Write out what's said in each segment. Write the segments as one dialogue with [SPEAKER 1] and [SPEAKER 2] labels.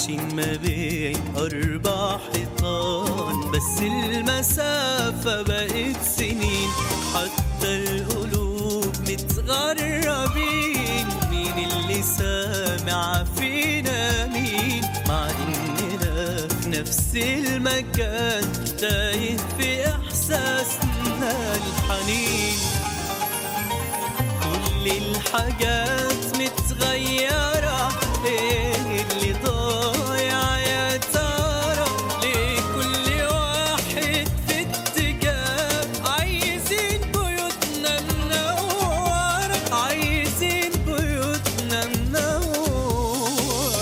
[SPEAKER 1] عايشين ما بين أربع حيطان بس المسافة بقت سنين حتى القلوب متغربين مين اللي سامع فينا مين مع إننا في نفس المكان تايه في إحساسنا الحنين كل الحاجات متغيرة ايه اللي ضايع يا ترى ليه كل واحد في اتجاه عايزين بيوتنا منورة عايزين بيوتنا منورة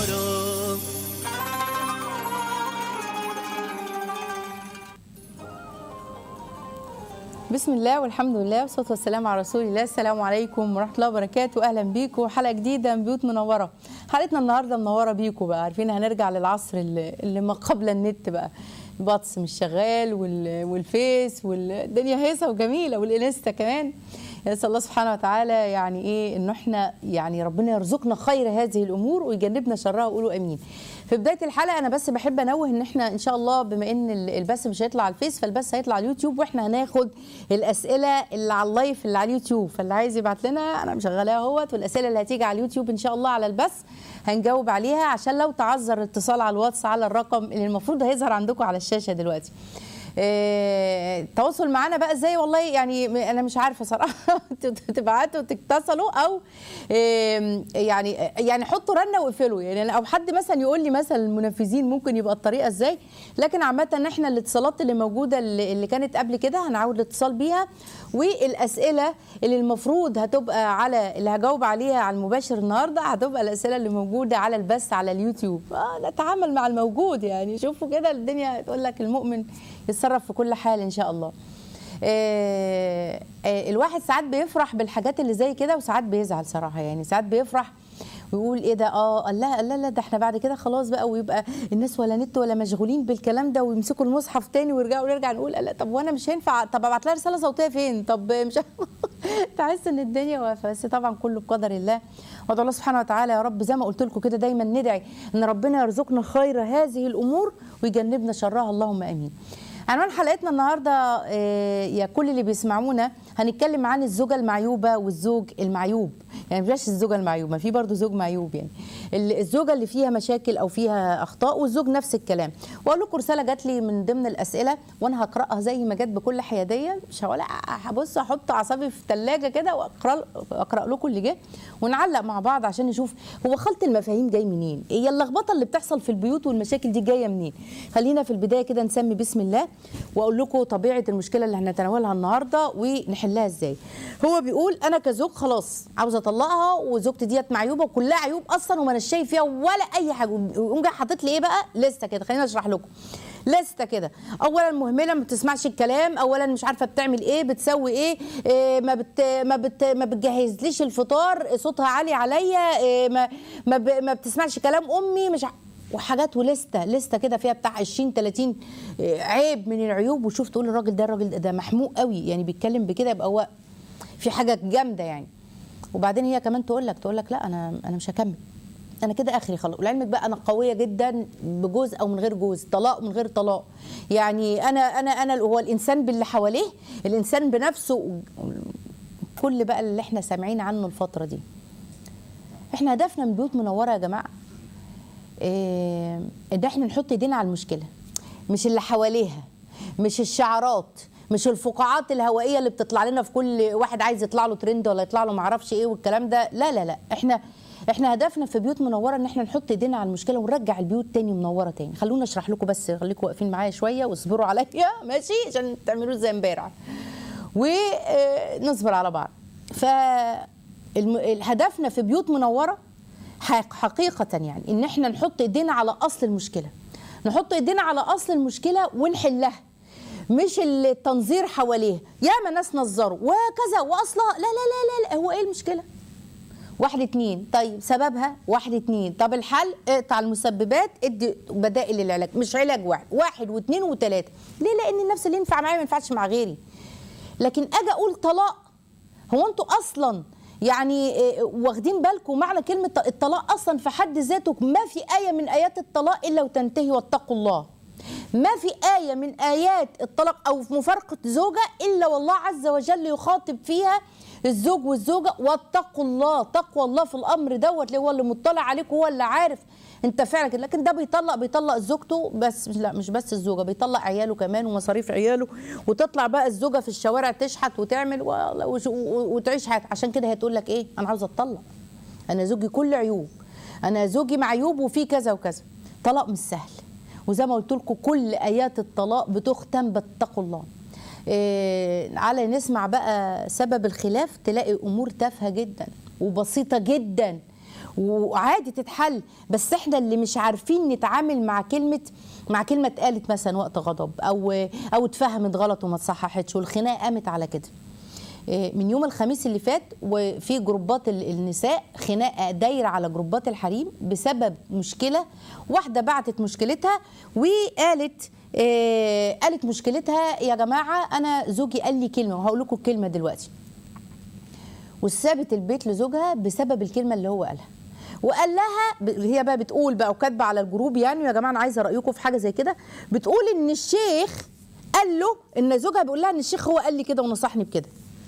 [SPEAKER 2] بسم الله والحمد لله والصلاه والسلام على رسول الله السلام عليكم ورحمه الله وبركاته اهلا بيكم حلقه جديده من بيوت منوره حلقتنا النهارده منوره بيكم بقى عارفين هنرجع للعصر اللي, اللي ما قبل النت بقى البطس مش شغال وال- والفيس والدنيا هيصه وجميله والانستا كمان نسال الله سبحانه وتعالى يعني ايه انه احنا يعني ربنا يرزقنا خير هذه الامور ويجنبنا شرها وقولوا امين في بدايه الحلقه انا بس بحب انوه ان احنا ان شاء الله بما ان ال- البث مش هيطلع على الفيس فالبث هيطلع على اليوتيوب واحنا هناخد الاسئله اللي على اللايف اللي على اليوتيوب فاللي عايز يبعت لنا انا مشغلاها اهوت والاسئله اللي هتيجي على اليوتيوب ان شاء الله على البث هنجاوب عليها عشان لو تعذر الاتصال على الواتس على الرقم اللي المفروض هيظهر عندكم على الشاشه دلوقتي آه، التواصل معانا بقى ازاي والله يعني م- انا مش عارفه صراحه تبعتوا تتصلوا او آم، يعني يعني حطوا رنه واقفلوا يعني او حد مثلا يقول لي مثلا المنفذين ممكن يبقى الطريقه ازاي لكن عامه احنا الاتصالات اللي موجوده اللي اللي كانت قبل كده هنعود الاتصال بيها والاسئله اللي المفروض هتبقى على اللي هجاوب عليها على المباشر النهارده هتبقى الاسئله اللي موجوده على البث على اليوتيوب اه نتعامل مع الموجود يعني شوفوا كده الدنيا تقول لك المؤمن يتصرف في كل حال ان شاء الله آه، آه، الواحد ساعات بيفرح بالحاجات اللي زي كده وساعات بيزعل صراحه يعني ساعات بيفرح ويقول ايه ده اه لا لا لا ده احنا بعد كده خلاص بقى ويبقى الناس ولا نت ولا مشغولين بالكلام ده ويمسكوا المصحف تاني ويرجعوا نرجع نقول لا طب وانا مش هينفع طب ابعت لها رساله صوتيه فين طب مش تحس ان الدنيا واقفه بس طبعا كله بقدر الله وادعو الله سبحانه وتعالى يا رب زي ما قلت لكم كده دايما ندعي ان ربنا يرزقنا خير هذه الامور ويجنبنا شرها اللهم امين عنوان حلقتنا النهارده آه، يا كل اللي بيسمعونا هنتكلم عن الزوجه المعيوبه والزوج المعيوب يعني مش الزوجه المعيوبه في برضه زوج معيوب يعني ال- الزوجه اللي فيها مشاكل او فيها اخطاء والزوج نفس الكلام واقول لكم رساله جات لي من ضمن الاسئله وانا هقراها زي ما جت بكل حياديه مش هقول هبص احط اعصابي في الثلاجه كده واقرا اقرا لكم اللي جه ونعلق مع بعض عشان نشوف هو خلط المفاهيم جاي منين هي اللخبطه اللي بتحصل في البيوت والمشاكل دي جايه منين خلينا في البدايه كده نسمي بسم الله واقول لكم طبيعه المشكله اللي هنتناولها النهارده ونحلها ازاي هو بيقول انا كزوج خلاص عاوزه اطلقها وزوجتي ديت معيوبه وكلها عيوب اصلا وما انا شايف فيها ولا اي حاجه ويقوم جاي حاطط لي ايه بقى لسه كده خليني اشرح لكم لسته كده اولا مهمله ما بتسمعش الكلام اولا مش عارفه بتعمل ايه بتسوي ايه, إيه ما بت ما بت ما بتجهزليش الفطار صوتها عالي عليا إيه ما ما, ب ما بتسمعش كلام امي مش ع- وحاجات ولسته لسته كده فيها بتاع 20 30 إيه، عيب من العيوب وشوف تقول الراجل ده الراجل ده محموق قوي يعني بيتكلم بكده يبقى هو في حاجه جامده يعني وبعدين هي كمان تقول لك تقول لك لا انا انا مش هكمل انا كده اخري خلاص ولعلمك بقى انا قويه جدا بجوز او من غير جوز طلاق من غير طلاق يعني انا انا انا هو الانسان باللي حواليه الانسان بنفسه كل بقى اللي احنا سامعين عنه الفتره دي احنا هدفنا من بيوت منوره يا جماعه إيه ان احنا نحط ايدينا على المشكله مش اللي حواليها مش الشعارات مش الفقاعات الهوائيه اللي بتطلع لنا في كل واحد عايز يطلع له ترند ولا يطلع له معرفش ايه والكلام ده لا لا لا احنا احنا هدفنا في بيوت منوره ان احنا نحط ايدينا على المشكله ونرجع البيوت تاني منوره تاني خلونا اشرح لكم بس خليكم واقفين معايا شويه واصبروا عليا ماشي عشان تعملوا زي امبارح ونصبر على بعض ف الم- هدفنا في بيوت منوره حق- حقيقه يعني ان احنا نحط ايدينا على اصل المشكله نحط ايدينا على اصل المشكله ونحلها مش التنظير حواليها ياما ناس نظروا وكذا واصلها لا لا لا لا, لا هو ايه المشكله واحد اتنين طيب سببها واحد اتنين طب الحل اقطع المسببات ادي بدائل للعلاج مش علاج واحد واحد واثنين وثلاثه ليه لان النفس اللي ينفع معايا ما ينفعش مع غيري لكن اجي اقول طلاق هو انتوا اصلا يعني آه، واخدين بالكم معنى كلمه الطلاق اصلا في حد ذاته ما في ايه من ايات الطلاق الا وتنتهي واتقوا الله ما في آية من آيات الطلاق أو في مفارقة زوجة إلا والله عز وجل يخاطب فيها الزوج والزوجة واتقوا الله تقوى الله في الأمر دوت اللي هو اللي مطلع عليك هو اللي عارف انت فعلا كده. لكن ده بيطلق بيطلق زوجته بس لا مش بس الزوجه بيطلق عياله كمان ومصاريف عياله وتطلع بقى الزوجه في الشوارع تشحت وتعمل و- وش- و- وتعيش حياتها عشان كده هي تقول لك ايه انا عاوزه اتطلق انا زوجي كل عيوب انا زوجي مع عيوب وفيه كذا وكذا طلاق مش سهل وزي ما قلت لكم كل ايات الطلاق بتختم باتقوا الله إيه على نسمع بقى سبب الخلاف تلاقي امور تافهه جدا وبسيطه جدا وعادي تتحل بس احنا اللي مش عارفين نتعامل مع كلمه مع كلمه اتقالت مثلا وقت غضب او او اتفهمت غلط وما اتصححتش والخناقه قامت على كده إيه، من يوم الخميس اللي فات وفي جروبات ال- النساء خناقه دايره على جروبات الحريم بسبب مشكله واحده بعتت مشكلتها وقالت إيه، قالت مشكلتها يا جماعه انا زوجي قال لي كلمه وهقول لكم الكلمه دلوقتي وسابت البيت لزوجها بسبب الكلمه اللي هو قالها وقال لها ب- هي بقى بتقول بقى وكاتبه على الجروب يعني يا جماعه انا عايزه رايكم في حاجه زي كده بتقول ان الشيخ قال له ان زوجها بيقول لها ان الشيخ هو قال لي كده ونصحني بكده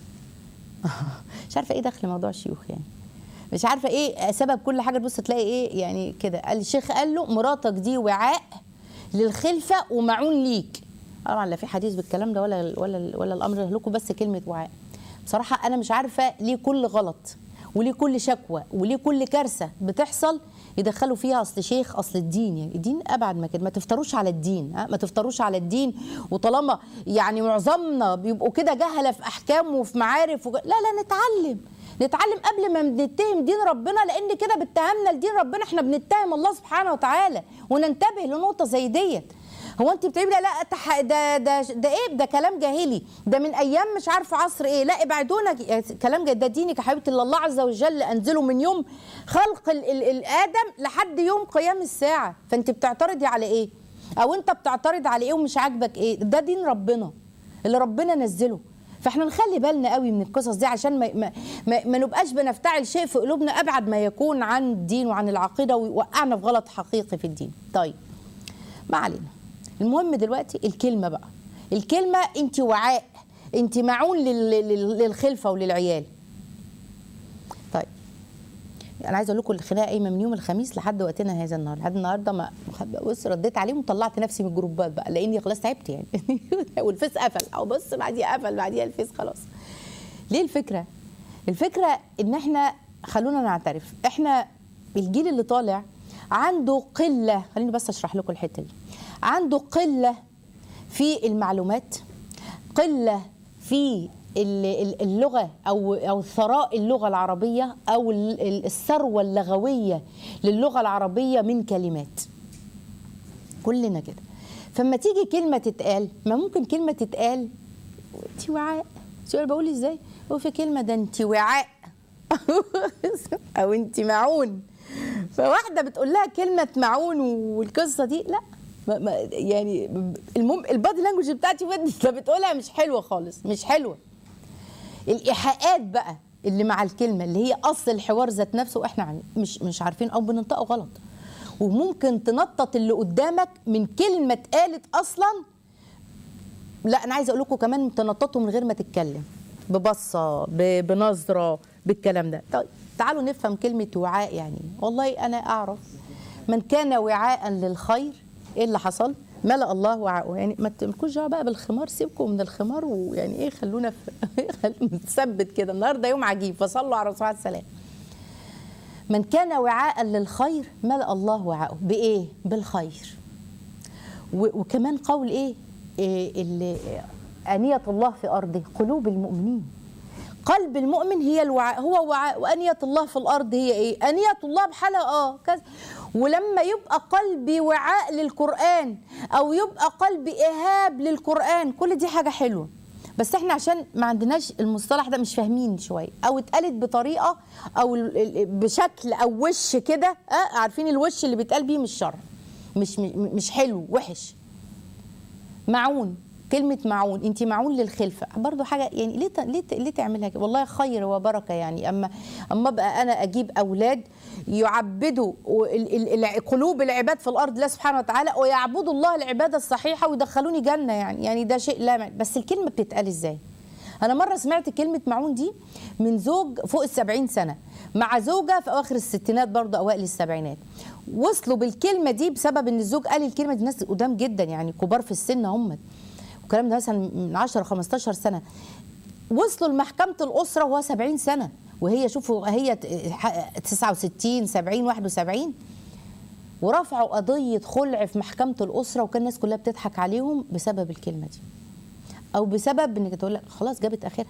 [SPEAKER 2] مش عارفه ايه دخل موضوع الشيوخ يعني مش عارفه ايه سبب كل حاجه تبص تلاقي ايه يعني كده قال الشيخ قال له مراتك دي وعاء للخلفه ومعون ليك طبعا لا في حديث بالكلام ده ولا ولا ولا الامر لكم بس كلمه وعاء بصراحه انا مش عارفه ليه كل غلط وليه كل شكوى وليه كل كارثه بتحصل يدخلوا فيها اصل شيخ اصل الدين يعني الدين ابعد ما كده ما تفتروش على الدين ها ما تفتروش على الدين وطالما يعني معظمنا بيبقوا كده جهله في احكام وفي معارف وج... لا لا نتعلم نتعلم قبل ما بنتهم دين ربنا لان كده باتهامنا لدين ربنا احنا بنتهم الله سبحانه وتعالى وننتبه لنقطه زي ديت هو انت بتقولي لا لا تح... ده ده ده ايه ده كلام جاهلي ده من ايام مش عارفه عصر ايه لا ابعدونا ك- كلام جا- ده دينك يا حبيبتي اللي الله عز وجل انزله من يوم خلق ال... ال... الادم لحد يوم قيام الساعه فانت بتعترضي على ايه او انت بتعترض على ايه ومش عاجبك ايه ده دين ربنا اللي ربنا نزله فاحنا نخلي بالنا قوي من القصص دي عشان ما, ما, ما, ما نبقاش بنفتعل شيء في قلوبنا ابعد ما يكون عن الدين وعن العقيده ويوقعنا في غلط حقيقي في الدين طيب ما علينا المهم دلوقتي الكلمه بقى الكلمه انت وعاء انت معون لل- لل- للخلفه وللعيال طيب انا عايزه اقول لكم الخناقه قايمه من يوم الخميس لحد وقتنا هذا النهارده لحد النهارده ما بص رديت عليهم وطلعت نفسي من الجروبات بقى لاني خلاص تعبت يعني والفيس قفل او بص بعديها قفل بعديها الفيس خلاص ليه الفكره الفكره ان احنا خلونا نعترف احنا الجيل اللي طالع عنده قله خليني بس اشرح لكم الحته دي عنده قله في المعلومات قله في ال- ال- اللغه او او ثراء اللغه العربيه او ال- ال- الثروه اللغويه للغه العربيه من كلمات كلنا كده فما تيجي كلمه تتقال ما ممكن كلمه تتقال انت وعاء شو انا بقول ازاي هو في كلمه ده انت وعاء او انت معون فواحده بتقول لها كلمه معون والقصه دي لا ما ما يعني المهم البادي لانجوج بتاعتي وانت بتقولها مش حلوه خالص مش حلوه الايحاءات بقى اللي مع الكلمه اللي هي اصل الحوار ذات نفسه احنا عن- مش مش عارفين او بننطقه غلط وممكن تنطط اللي قدامك من كلمه اتقالت اصلا لا انا عايزه اقول لكم كمان تنططوا من غير ما تتكلم ببصه ب- بنظره بالكلام ده طيب تعالوا نفهم كلمه وعاء يعني إيه. والله انا اعرف من كان وعاء للخير ايه اللي حصل ملأ الله وعاءه يعني ما تملكوش دعوه بقى بالخمار سيبكم من الخمار ويعني ايه خلونا في نثبت كده النهارده يوم عجيب فصلوا على الرسول عليه السلام من كان وعاء للخير ملأ الله وعاءه بايه بالخير و- وكمان قول ايه, إيه اللي آنية الله في أرضه قلوب المؤمنين قلب المؤمن هي الوعاء هو وعاء وأنية الله في الأرض هي إيه أنية الله بحالها آه كذا ولما يبقى قلبي وعاء للقرآن أو يبقى قلبي إيهاب للقرآن كل دي حاجة حلوة بس احنا عشان ما عندناش المصطلح ده مش فاهمين شويه او اتقالت بطريقه او ال- ال- بشكل او وش كده اه عارفين الوش اللي بيتقال بيه مش شرع مش مش مش حلو وحش معون كلمه معون انت معون للخلفه برضو حاجه يعني ليه ت- ليه ت- ليه تعملها كده والله خير وبركه يعني اما اما ابقى انا اجيب اولاد يعبدوا ال- ال- الع- قلوب العباد في الارض الله سبحانه وتعالى ويعبدوا الله العباده الصحيحه ويدخلوني جنه يعني يعني ده شيء لا معنى. بس الكلمه بتتقال ازاي انا مره سمعت كلمه معون دي من زوج فوق السبعين سنه مع زوجه في اواخر الستينات برضه اوائل السبعينات وصلوا بالكلمه دي بسبب ان الزوج قال الكلمه دي ناس قدام جدا يعني كبار في السن هم والكلام ده مثلا من 10 15 سنه وصلوا لمحكمه الاسره وهو 70 سنه وهي شوفوا هي ت- ح- 69 70 71 ورفعوا قضيه خلع في محكمه الاسره وكان الناس كلها بتضحك عليهم بسبب الكلمه دي او بسبب انك تقول لك خلاص جابت اخرها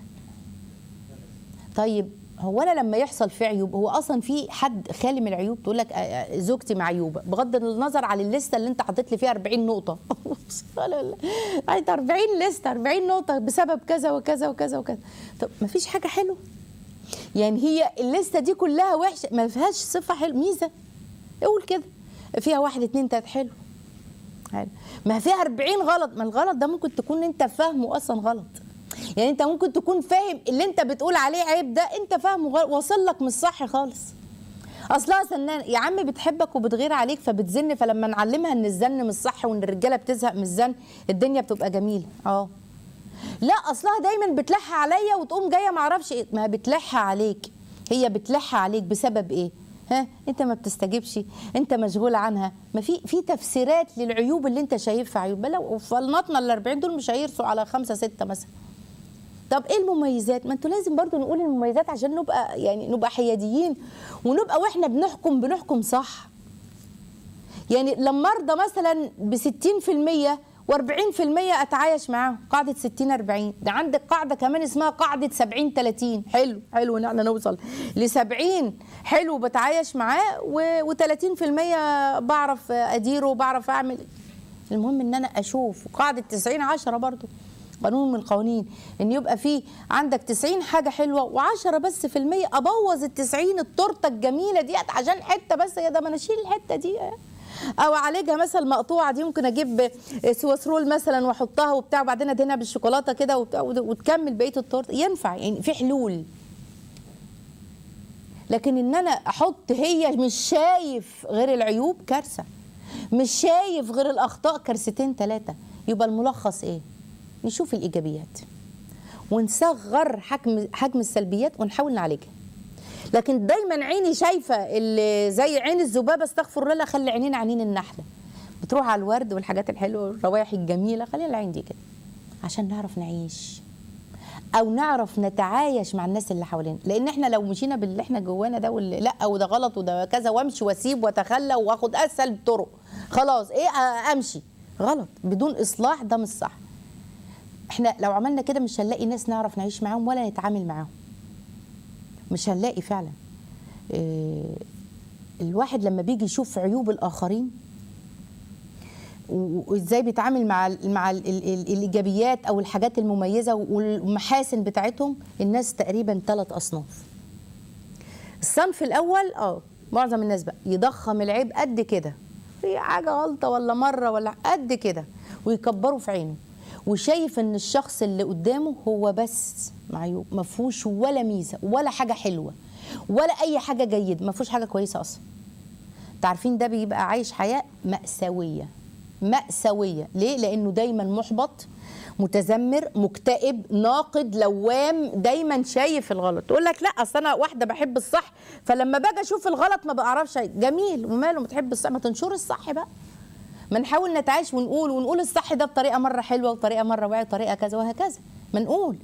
[SPEAKER 2] طيب هو انا لما يحصل في عيوب هو اصلا في حد خالي من العيوب تقول لك آه، آه، زوجتي معيوبه بغض النظر عن الليسته اللي انت حاطط لي فيها 40 نقطه لا لا لا عايز 40 لسته 40 نقطه بسبب كذا وكذا وكذا وكذا طب ما فيش حاجه حلوه يعني هي الليسته دي كلها وحشه ما فيهاش صفه حلوه ميزه قول كده فيها واحد اتنين تلاته حلو حلو. ما فيها 40 غلط ما الغلط ده ممكن تكون انت فاهمه اصلا غلط يعني انت ممكن تكون فاهم اللي انت بتقول عليه عيب ده انت فاهمه غلط واصل لك مش صح خالص اصلها زنان يا عم بتحبك وبتغير عليك فبتزن فلما نعلمها ان الزن مش صح وان الرجاله بتزهق من الزن الدنيا بتبقى جميله اه لا اصلها دايما بتلح عليا وتقوم جايه معرفش ايه ما بتلح عليك هي بتلح عليك بسبب ايه ها انت ما بتستجيبش انت مشغول عنها ما في في تفسيرات للعيوب اللي انت شايفها عيوب لو فلنطنا ال 40 دول مش هيرسوا على خمسة ستة مثلا طب ايه المميزات ما انتوا لازم برضو نقول المميزات عشان نبقى يعني نبقى حياديين ونبقى واحنا بنحكم بنحكم صح يعني لما ارضى مثلا ب 60% و40% اتعايش معاهم قاعده 60 40 ده عندك قاعده كمان اسمها قاعده 70 30 حلو حلو ان احنا نوصل ل 70 حلو بتعايش معاه و30% بعرف اديره وبعرف اعمل المهم ان انا اشوف قاعده 90 10 برضو قانون من القوانين ان يبقى في عندك 90 حاجه حلوه و10 بس في المية ابوظ ال 90 التورته الجميله ديت عشان حته بس يا ده ما انا اشيل الحته دي او اعالجها مثلا المقطوعه دي ممكن اجيب سويسرول مثلا واحطها وبتاع وبعدين ادهنها بالشوكولاته كده وبتاع وتكمل بقيه التورته ينفع يعني في حلول لكن ان انا احط هي مش شايف غير العيوب كارثه مش شايف غير الاخطاء كارثتين ثلاثه يبقى الملخص ايه نشوف الايجابيات ونصغر حجم حجم السلبيات ونحاول نعالجها لكن دايما عيني شايفه اللي زي عين الذبابه استغفر الله لا خلي عينينا عينين النحله بتروح على الورد والحاجات الحلوه والروائح الجميله خلينا العين دي كده عشان نعرف نعيش او نعرف نتعايش مع الناس اللي حوالينا لان احنا لو مشينا باللي احنا جوانا ده واللي لا وده غلط وده كذا وامشي واسيب واتخلى واخد اسهل الطرق خلاص ايه آه، امشي غلط بدون اصلاح ده مش صح احنا لو عملنا كده مش هنلاقي ناس نعرف نعيش معاهم ولا نتعامل معاهم مش هنلاقي فعلا إيه الواحد لما بيجي يشوف عيوب الاخرين و- وازاي بيتعامل مع ال مع ال ال ال الايجابيات او الحاجات المميزه والمحاسن بتاعتهم الناس تقريبا ثلاث اصناف الصنف الاول اه معظم الناس بقى يضخم العيب قد كده في حاجه غلطه ولا مره ولا قد كده ويكبره في عينه وشايف ان الشخص اللي قدامه هو بس معيوب ما فيهوش ولا ميزه ولا حاجه حلوه ولا اي حاجه جيده ما فيهوش حاجه كويسه اصلا تعرفين ده بيبقى عايش حياه مأساويه مأساويه ليه لانه دايما محبط متذمر مكتئب ناقد لوام دايما شايف الغلط تقول لك لا اصل انا واحده بحب الصح فلما باجي اشوف الغلط ما بعرفش جميل وماله بتحب الصح ما تنشر الصح بقى ما نحاول نتعايش ونقول ونقول الصح ده بطريقه مره حلوه وطريقه مره واعيه وطريقه كذا وهكذا ما نقول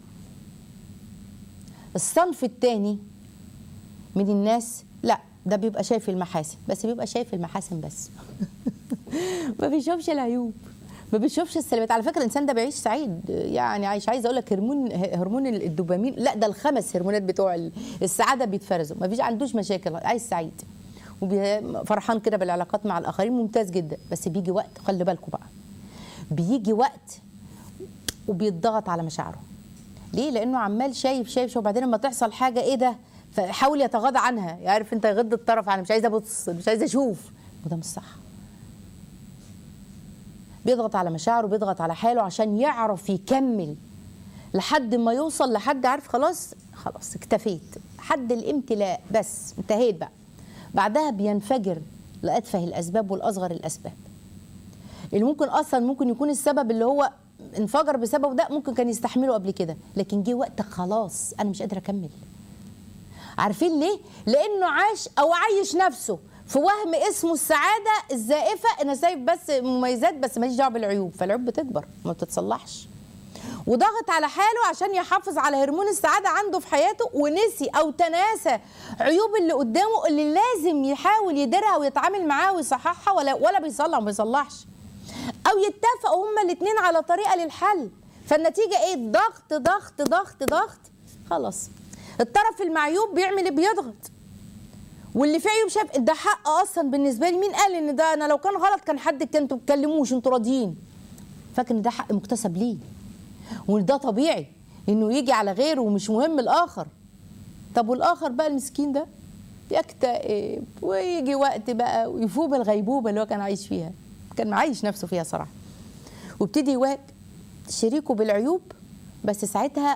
[SPEAKER 2] الصنف الثاني من الناس لا ده بيبقى شايف المحاسن بس بيبقى شايف المحاسن بس ما بيشوفش العيوب ما بيشوفش السلبيات على فكره الانسان ده بيعيش سعيد يعني عايش عايز اقول لك هرمون هرمون الدوبامين لا ده الخمس هرمونات بتوع السعاده بيتفرزوا ما فيش عندوش مشاكل عايز سعيد وفرحان كده بالعلاقات مع الاخرين ممتاز جدا بس بيجي وقت خلي بالكم بقى بيجي وقت وبيتضغط على مشاعره ليه لانه عمال شايف شايف شايف وبعدين لما تحصل حاجه ايه ده فحاول يتغاضى عنها يعرف انت يغض الطرف انا مش عايزه ابص مش عايزه اشوف وده مش صح بيضغط على مشاعره بيضغط على حاله عشان يعرف يكمل لحد ما يوصل لحد عارف خلاص خلاص اكتفيت حد الامتلاء بس انتهيت بقى بعدها بينفجر لأتفه الأسباب والأصغر الأسباب اللي ممكن أصلا ممكن يكون السبب اللي هو انفجر بسببه ده ممكن كان يستحمله قبل كده لكن جه وقت خلاص أنا مش قادرة أكمل عارفين ليه؟ لأنه عاش أو عايش نفسه في وهم اسمه السعادة الزائفة أنا سايب بس مميزات بس ماليش دعوة بالعيوب فالعيوب بتكبر ما بتتصلحش وضغط على حاله عشان يحافظ على هرمون السعادة عنده في حياته ونسي أو تناسى عيوب اللي قدامه اللي لازم يحاول يديرها ويتعامل معاها ويصححها ولا ولا بيصلح ما بيصلحش أو يتفقوا هما الاتنين على طريقة للحل فالنتيجة إيه ضغط ضغط ضغط ضغط خلاص الطرف المعيوب بيعمل إيه بيضغط واللي فيه عيوب شاف ده حق اصلا بالنسبه لي مين قال ان ده انا لو كان غلط كان حد كان انتوا بتكلموش انتوا راضيين فاكر ان ده حق مكتسب ليه وان ده طبيعي انه يجي على غيره ومش مهم الاخر طب والاخر بقى المسكين ده يكتئب ويجي وقت بقى ويفوق بالغيبوبه اللي هو كان عايش فيها كان معيش نفسه فيها صراحه وابتدي يواجه شريكه بالعيوب بس ساعتها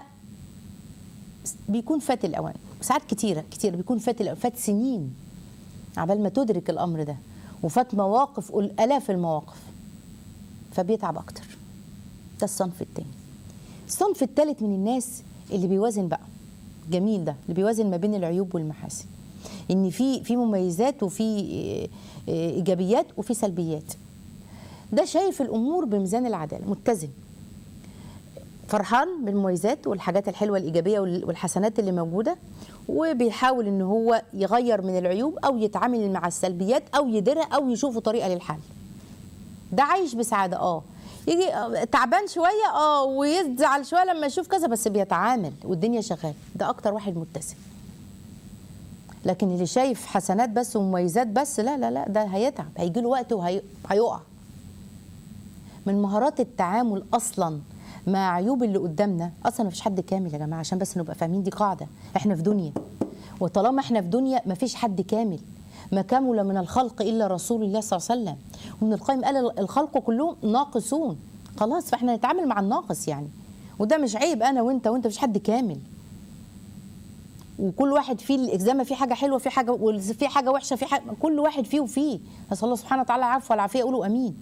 [SPEAKER 2] بيكون فات الاوان ساعات كتيره كتيره بيكون فات الأوان. فات سنين عبال ما تدرك الامر ده وفات مواقف قول الاف المواقف فبيتعب اكتر ده الصنف التاني الصنف التالت من الناس اللي بيوازن بقى جميل ده اللي بيوازن ما بين العيوب والمحاسن ان في في مميزات وفي إيه، إيه، ايجابيات وفي سلبيات ده شايف الامور بميزان العداله متزن فرحان بالمميزات والحاجات الحلوه الايجابيه وال- والحسنات اللي موجوده وبيحاول ان هو يغير من العيوب او يتعامل مع السلبيات او يديرها او يشوفوا طريقه للحل ده عايش بسعاده اه يجي آه، تعبان شويه اه ويزعل شويه لما يشوف كذا بس بيتعامل والدنيا شغاله ده اكتر واحد متسم لكن اللي شايف حسنات بس ومميزات بس لا لا لا ده هيتعب هيجي له وقت وهيقع من مهارات التعامل اصلا مع عيوب اللي قدامنا اصلا مفيش حد كامل يا جماعه عشان بس نبقى فاهمين دي قاعده احنا في دنيا وطالما احنا في دنيا مفيش حد كامل ما كمل من الخلق الا رسول الله صلى الله عليه وسلم وابن القيم قال الخلق كلهم ناقصون خلاص فاحنا نتعامل مع الناقص يعني وده مش عيب انا وانت وانت مفيش حد كامل وكل واحد فيه الاجزامه فيه حاجه حلوه فيه حاجه في حاجه وحشه في حاجه كل واحد فيه وفيه نسال الله سبحانه وتعالى العفو والعافيه قولوا امين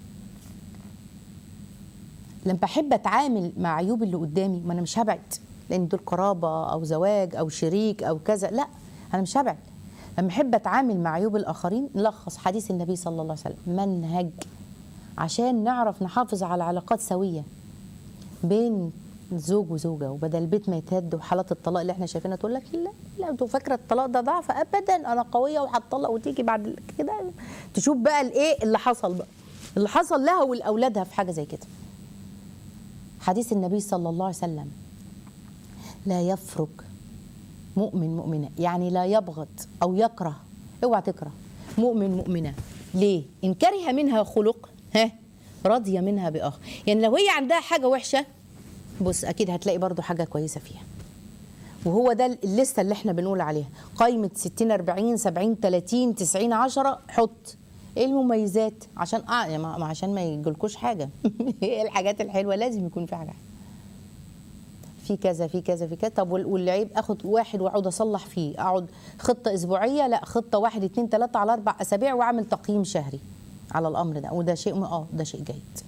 [SPEAKER 2] لما بحب اتعامل مع عيوب اللي قدامي ما انا مش هبعد لان دول قرابه او زواج او شريك او كذا لا انا مش هبعد لما احب اتعامل مع عيوب الاخرين نلخص حديث النبي صلى الله عليه وسلم منهج عشان نعرف نحافظ على علاقات سويه بين زوج وزوجه وبدل البيت ما يتهد وحالات الطلاق اللي احنا شايفينها تقول لك لا لا انتوا فاكره الطلاق ده ضعف ابدا انا قويه وهتطلق وتيجي بعد كده تشوف بقى الايه اللي حصل بقى اللي حصل لها ولاولادها في حاجه زي كده حديث النبي صلى الله عليه وسلم لا يفرق مؤمن مؤمنة يعني لا يبغض أو يكره اوعى تكره مؤمن مؤمنة ليه؟ إن كره منها خلق ها رضي منها بآخر يعني لو هي عندها حاجة وحشة بص أكيد هتلاقي برضو حاجة كويسة فيها وهو ده الليستة اللي احنا بنقول عليها قائمة 60 40 70 30 90 10 حط ايه المميزات عشان اه يعني ما عشان ما يجيلكوش حاجه ايه الحاجات الحلوه لازم يكون في حاجه في كذا في كذا في كذا طب والعيب اخد واحد واقعد اصلح فيه اقعد خطه اسبوعيه لا خطه واحد اتنين تلاته على اربع اسابيع واعمل تقييم شهري على الامر ده وده شيء اه ده شيء جيد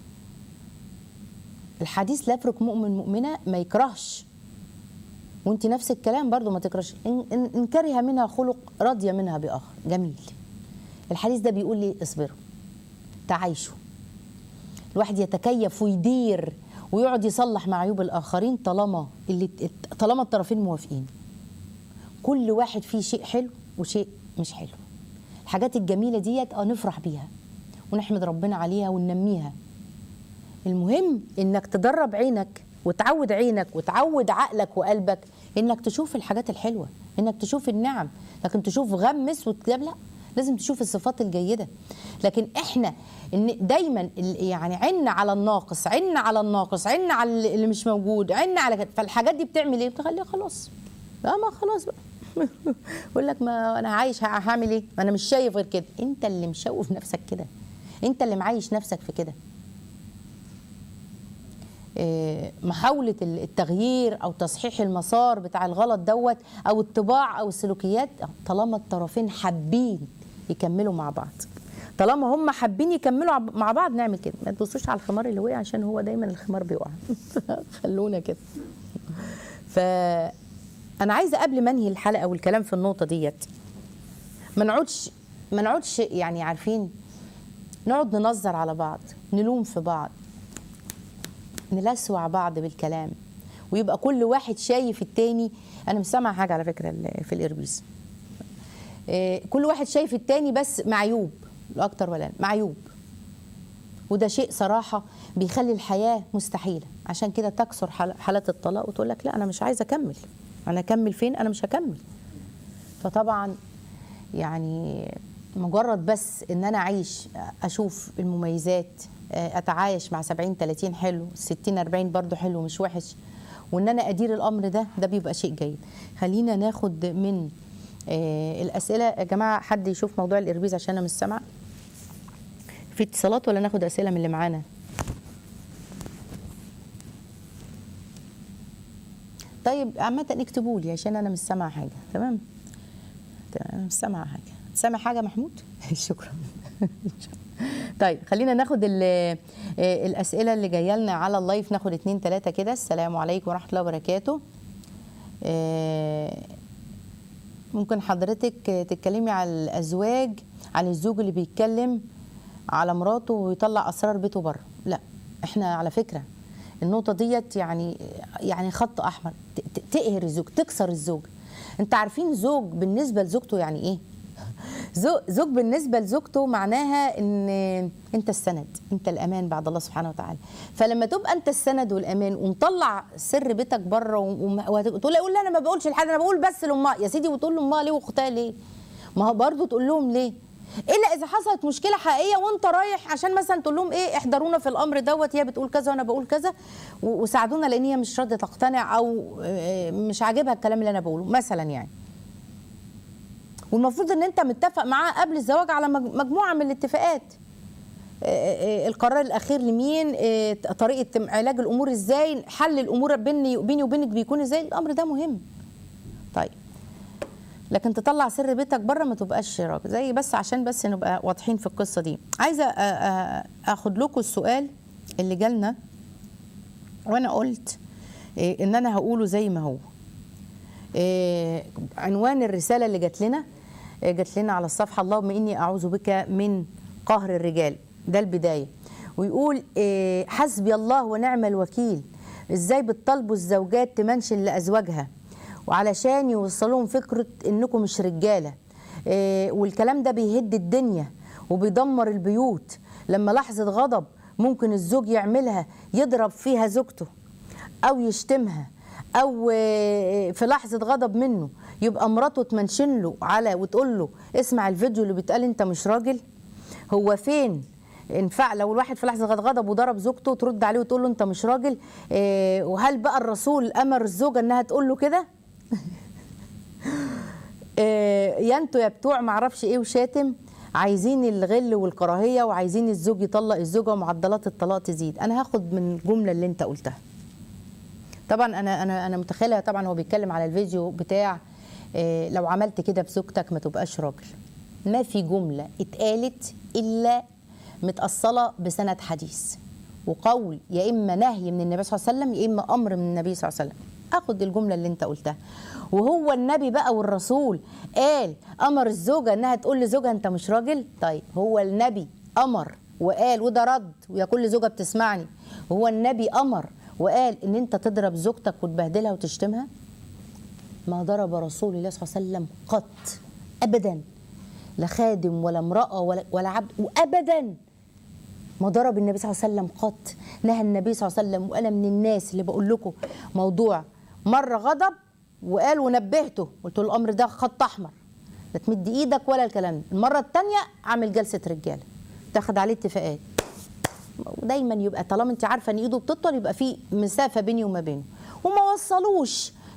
[SPEAKER 2] الحديث لا يفرق مؤمن مؤمنه ما يكرهش وانت نفس الكلام برضو ما تكرهش ان, إن, إن كره منها خلق رضي منها باخر جميل الحديث ده بيقول لي اصبروا تعايشوا الواحد يتكيف ويدير ويقعد يصلح مع عيوب الاخرين طالما اللي طالما الطرفين موافقين كل واحد فيه شيء حلو وشيء مش حلو الحاجات الجميله ديت اه نفرح بيها ونحمد ربنا عليها وننميها المهم انك تدرب عينك وتعود عينك وتعود عقلك وقلبك انك تشوف الحاجات الحلوه انك تشوف النعم لكن تشوف غم اسود لا لازم تشوف الصفات الجيده لكن احنا ان دايما يعني عنا على الناقص عنا على الناقص عنا على اللي مش موجود عنا على كده فالحاجات دي بتعمل ايه بتخليها خلاص لا ما خلاص بقى يقول لك ما انا عايش هعمل ايه ما انا مش شايف غير كده انت اللي مشوف نفسك كده انت اللي معايش نفسك في كده إيه، محاولة التغيير أو تصحيح المسار بتاع الغلط دوت أو الطباع أو السلوكيات طالما الطرفين حابين يكملوا مع بعض طالما هم حابين يكملوا عب- مع بعض نعمل كده ما تبصوش على الخمار اللي وقع عشان هو دايما الخمار بيقع خلونا كده ف انا عايزه قبل ما انهي الحلقه والكلام في النقطه ديت ما نقعدش ما نقعدش يعني عارفين نقعد ننظر على بعض نلوم في بعض نلسوع بعض بالكلام ويبقى كل واحد شايف التاني انا مش سامعه حاجه على فكره ال- في الاربيز إيه، كل واحد شايف التاني بس معيوب لا اكتر ولا أقل، معيوب وده شيء صراحه بيخلي الحياه مستحيله عشان كده تكثر حال- حالات الطلاق وتقول لك لا انا مش عايزه اكمل انا اكمل فين انا مش هكمل فطبعا يعني مجرد بس ان انا اعيش اشوف المميزات اتعايش مع 70 30 حلو 60 40 برضو حلو مش وحش وان انا ادير الامر ده ده بيبقى شيء جيد خلينا ناخد من آه، الاسئله يا جماعه حد يشوف موضوع الاربيز عشان انا مش سامعه في اتصالات ولا ناخد اسئله من اللي معانا طيب عامة اكتبوا لي عشان انا مش سامعه حاجه تمام تمام، انا مش سامعه حاجه سامع حاجه محمود شكرا طيب خلينا ناخد ال- آه، الاسئله اللي جايه لنا على اللايف ناخد اتنين تلاته كده السلام عليكم ورحمه الله وبركاته آه، ممكن حضرتك تتكلمي على الازواج عن الزوج اللي بيتكلم على مراته ويطلع اسرار بيته بره لا احنا على فكره النقطه ديت يعني يعني خط احمر ت- ت- تقهر الزوج تكسر الزوج انت عارفين زوج بالنسبه لزوجته يعني ايه زو- زوج بالنسبه لزوجته معناها ان انت السند انت الامان بعد الله سبحانه وتعالى فلما تبقى انت السند والامان ومطلع سر بيتك بره وتقول لا لا انا ما بقولش لحد انا بقول بس لامها يا سيدي وتقول لامها ليه واختها ليه ما هو برضه تقول لهم ليه الا اذا حصلت مشكله حقيقيه وانت رايح عشان مثلا تقول لهم ايه احضرونا في الامر دوت هي بتقول كذا وانا بقول كذا و- وساعدونا لان هي مش راضيه تقتنع او آه، مش عاجبها الكلام اللي انا بقوله مثلا يعني والمفروض ان انت متفق معاه قبل الزواج على مج- مجموعه من الاتفاقات آه، آه، القرار الاخير لمين آه، طريقه علاج الامور ازاي حل الامور بيني بيني وبينك بيكون ازاي الامر ده مهم طيب لكن تطلع سر بيتك بره ما تبقاش راجل زي بس عشان بس نبقى واضحين في القصه دي عايزه آه، آه، اخد لكم السؤال اللي جالنا وانا قلت آه، ان انا هقوله زي ما هو آه، عنوان الرسالة اللي جات لنا آه، جات لنا على الصفحة اللهم إني أعوذ بك من قهر الرجال ده البداية ويقول آه، حسبي الله ونعم الوكيل إزاي بتطالبوا الزوجات تمنشن لأزواجها وعلشان يوصلوهم فكرة إنكم مش رجالة آه، والكلام ده بيهد الدنيا وبيدمر البيوت لما لحظة غضب ممكن الزوج يعملها يضرب فيها زوجته او يشتمها او آه، في لحظه غضب منه يبقى مراته تمنشن له على وتقول له اسمع الفيديو اللي بيتقال انت مش راجل هو فين انفع لو الواحد في لحظه غضب وضرب زوجته ترد عليه وتقول له انت مش راجل آه، وهل بقى الرسول امر الزوجه انها تقول له كده آه، يا انتوا يا بتوع معرفش ايه وشاتم عايزين الغل والكراهيه وعايزين الزوج يطلق الزوجه ومعدلات الطلاق تزيد انا هاخد من الجمله اللي انت قلتها طبعا انا انا انا متخيله طبعا هو بيتكلم على الفيديو بتاع آه، لو عملت كده بزوجتك ما تبقاش راجل ما في جمله اتقالت الا متاصله بسند حديث وقول يا اما نهي من النبي صلى الله عليه وسلم يا اما امر من النبي صلى الله عليه وسلم اخد الجمله اللي انت قلتها وهو النبي بقى والرسول قال امر الزوجه انها تقول لزوجها انت مش راجل طيب هو النبي امر وقال وده رد ويا كل زوجه بتسمعني هو النبي امر وقال ان انت تضرب زوجتك وتبهدلها وتشتمها ما ضرب رسول الله صلى الله عليه وسلم قط ابدا لا خادم ولا امراه ولا ولا عبد وابدا ما ضرب النبي صلى الله عليه وسلم قط نهى النبي صلى الله عليه وسلم وانا من الناس اللي بقول لكم موضوع مره غضب وقال ونبهته قلت له الامر ده خط احمر لا تمد ايدك ولا الكلام ده المره الثانيه اعمل جلسه رجاله تاخد عليه اتفاقات ودايما يبقى طالما انت عارفه ان ايده بتطول يبقى في مسافه بيني وما بينه وما وصلوش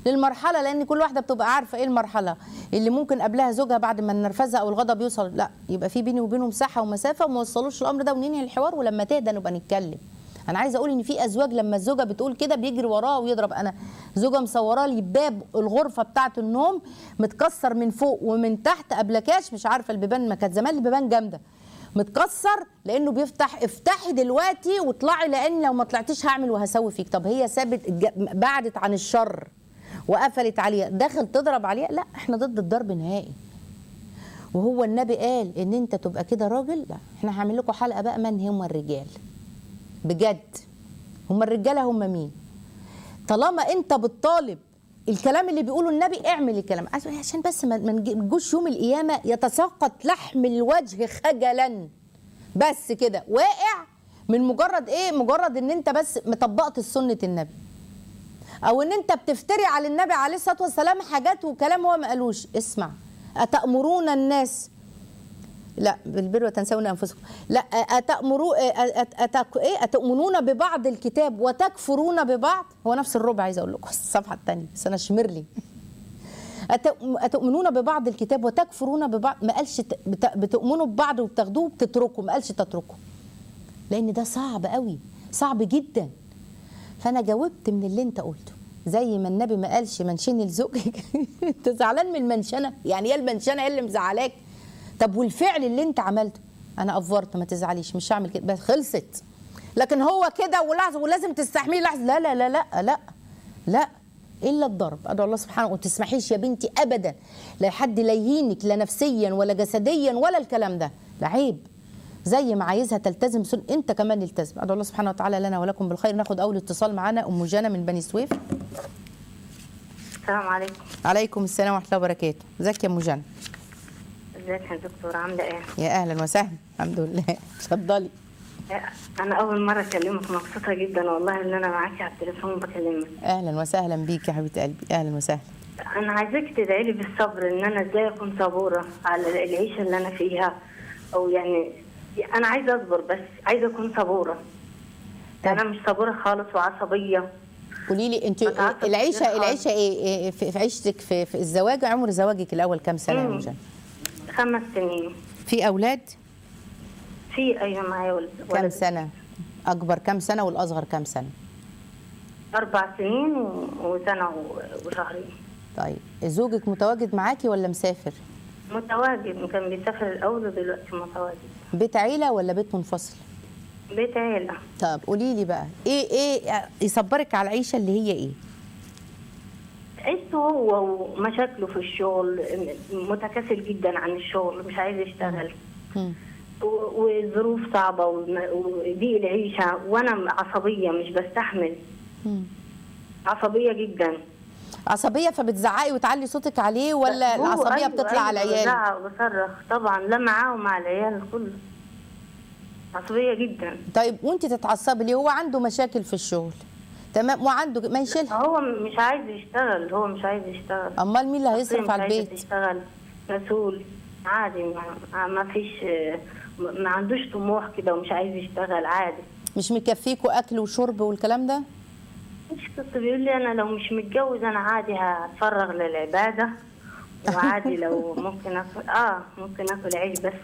[SPEAKER 2] للمرحله لان كل واحده بتبقى عارفه ايه المرحله اللي ممكن قبلها زوجها بعد ما النرفزه او الغضب يوصل لا يبقى في بيني وبينه مساحه ومسافه وما وصلوش الامر ده وننهي الحوار ولما تهدى نبقى نتكلم انا عايزه اقول ان في ازواج لما الزوجه بتقول كده بيجري وراها ويضرب انا زوجه مصوراه لي باب الغرفه بتاعه النوم متكسر من فوق ومن تحت ابلكاش مش عارفه البيبان ما كانت زمان البيبان جامده متكسر لانه بيفتح افتحي دلوقتي واطلعي لان لو ما طلعتيش هعمل وهسوي فيك طب هي سابت الج- بعدت عن الشر وقفلت عليها دخل تضرب عليها لا احنا ضد الضرب نهائي وهو النبي قال ان انت تبقى كده راجل لا احنا هعمل لكم حلقه بقى من هم الرجال بجد هم الرجاله هم مين طالما انت بتطالب الكلام اللي بيقوله النبي اعمل الكلام عشان بس ما ما نجوش يوم القيامه يتساقط لحم الوجه خجلا بس كده واقع من مجرد ايه مجرد ان انت بس مطبقت سنه النبي او ان انت بتفتري على النبي عليه الصلاه والسلام حاجات وكلام هو ما قالوش اسمع اتامرون الناس لا بالبر وتنسون انفسكم لا اتامروا أت- أت- ايه اتؤمنون ببعض الكتاب وتكفرون ببعض هو نفس الربع عايز اقول لكم الصفحه الثانيه بس انا شمر لي أت- أتؤمنون ببعض الكتاب وتكفرون ببعض ما قالش ت- بت- بتؤمنوا ببعض وبتاخدوه وبتتركوا ما قالش تتركوا لان ده صعب قوي صعب جدا فانا جاوبت من اللي انت قلته زي ما النبي ما قالش منشني لزوجك انت زعلان من المنشنه يعني ايه المنشنه ايه اللي مزعلاك طب والفعل اللي انت عملته انا افورت ما تزعليش مش هعمل كده بس خلصت لكن هو كده ولحظه ولازم تستحملي لحظه لا لا لا لا لا لا الا الضرب ادعو الله سبحانه وما تسمحيش يا بنتي ابدا لا حد لا يهينك لا نفسيا ولا جسديا ولا الكلام ده ده عيب زي ما عايزها تلتزم سن انت كمان التزم ادعو الله سبحانه وتعالى لنا ولكم بالخير ناخد اول اتصال معانا ام جنى من بني سويف
[SPEAKER 3] السلام عليكم
[SPEAKER 2] عليكم السلام ورحمه الله وبركاته ازيك يا ام جنى
[SPEAKER 3] ازيك يا دكتور عامله ايه
[SPEAKER 2] يا اهلا وسهلا الحمد لله اتفضلي
[SPEAKER 3] انا اول مره اكلمك مبسوطه جدا والله ان انا معاكي على التليفون بكلمك
[SPEAKER 2] اهلا وسهلا بيك يا حبيبه قلبي اهلا وسهلا
[SPEAKER 3] انا عايزاك تدعي لي بالصبر ان انا ازاي اكون صبوره على العيشه اللي انا فيها او يعني انا عايزه اصبر بس عايزه اكون صبوره انا مش صبوره خالص وعصبيه
[SPEAKER 2] قولي لي انت
[SPEAKER 3] بتعصب
[SPEAKER 2] العيشه
[SPEAKER 3] كتير
[SPEAKER 2] العيشه ايه إيه في في عيشتك في, في الزواج عمر زواجك الاول كام سنه يا ام
[SPEAKER 3] مم.
[SPEAKER 2] جنى
[SPEAKER 3] خمس سنين
[SPEAKER 2] في اولاد
[SPEAKER 3] في ايوه معايا ولد
[SPEAKER 2] كام
[SPEAKER 3] ولد.
[SPEAKER 2] سنه اكبر كام سنه والاصغر كام سنه
[SPEAKER 3] اربع سنين و- وسنه و- وشهرين
[SPEAKER 2] طيب زوجك متواجد معاكي ولا مسافر
[SPEAKER 3] متواجد كان بيسافر الاول ودلوقتي متواجد
[SPEAKER 2] بيت عيله ولا بيت منفصل
[SPEAKER 3] بيت عيله
[SPEAKER 2] طب قولي لي بقى ايه ايه يصبرك على العيشه اللي هي ايه
[SPEAKER 3] عيشته هو ومشاكله في الشغل متكاسل جدا عن الشغل مش عايز يشتغل
[SPEAKER 2] مم.
[SPEAKER 3] و- وظروف صعبة وم- وضيق العيشة وأنا عصبية مش بستحمل
[SPEAKER 2] مم.
[SPEAKER 3] عصبية جدا
[SPEAKER 2] عصبيه فبتزعقي وتعلي صوتك عليه ولا
[SPEAKER 3] هو
[SPEAKER 2] العصبيه
[SPEAKER 3] أيوة
[SPEAKER 2] بتطلع على
[SPEAKER 3] أيوة
[SPEAKER 2] العيال
[SPEAKER 3] بزعق وبصرخ طبعا لا معاه ومع العيال كله عصبية جدا
[SPEAKER 2] طيب وانت تتعصبي ليه هو عنده مشاكل في الشغل تمام وعنده ما يشيلها
[SPEAKER 3] هو مش عايز يشتغل هو مش عايز يشتغل
[SPEAKER 2] امال مين اللي
[SPEAKER 3] شخصية
[SPEAKER 2] هيصرف
[SPEAKER 3] مش
[SPEAKER 2] على
[SPEAKER 3] عايزة
[SPEAKER 2] البيت
[SPEAKER 3] تشتغل مسؤول عادي ما, ما فيش ما عندوش طموح كده ومش عايز يشتغل عادي
[SPEAKER 2] مش مكفيكوا اكل وشرب والكلام ده
[SPEAKER 3] مش كنت بيقول لي انا لو مش متجوز انا عادي هتفرغ للعباده وعادي لو ممكن اكل اه ممكن اكل عيش بس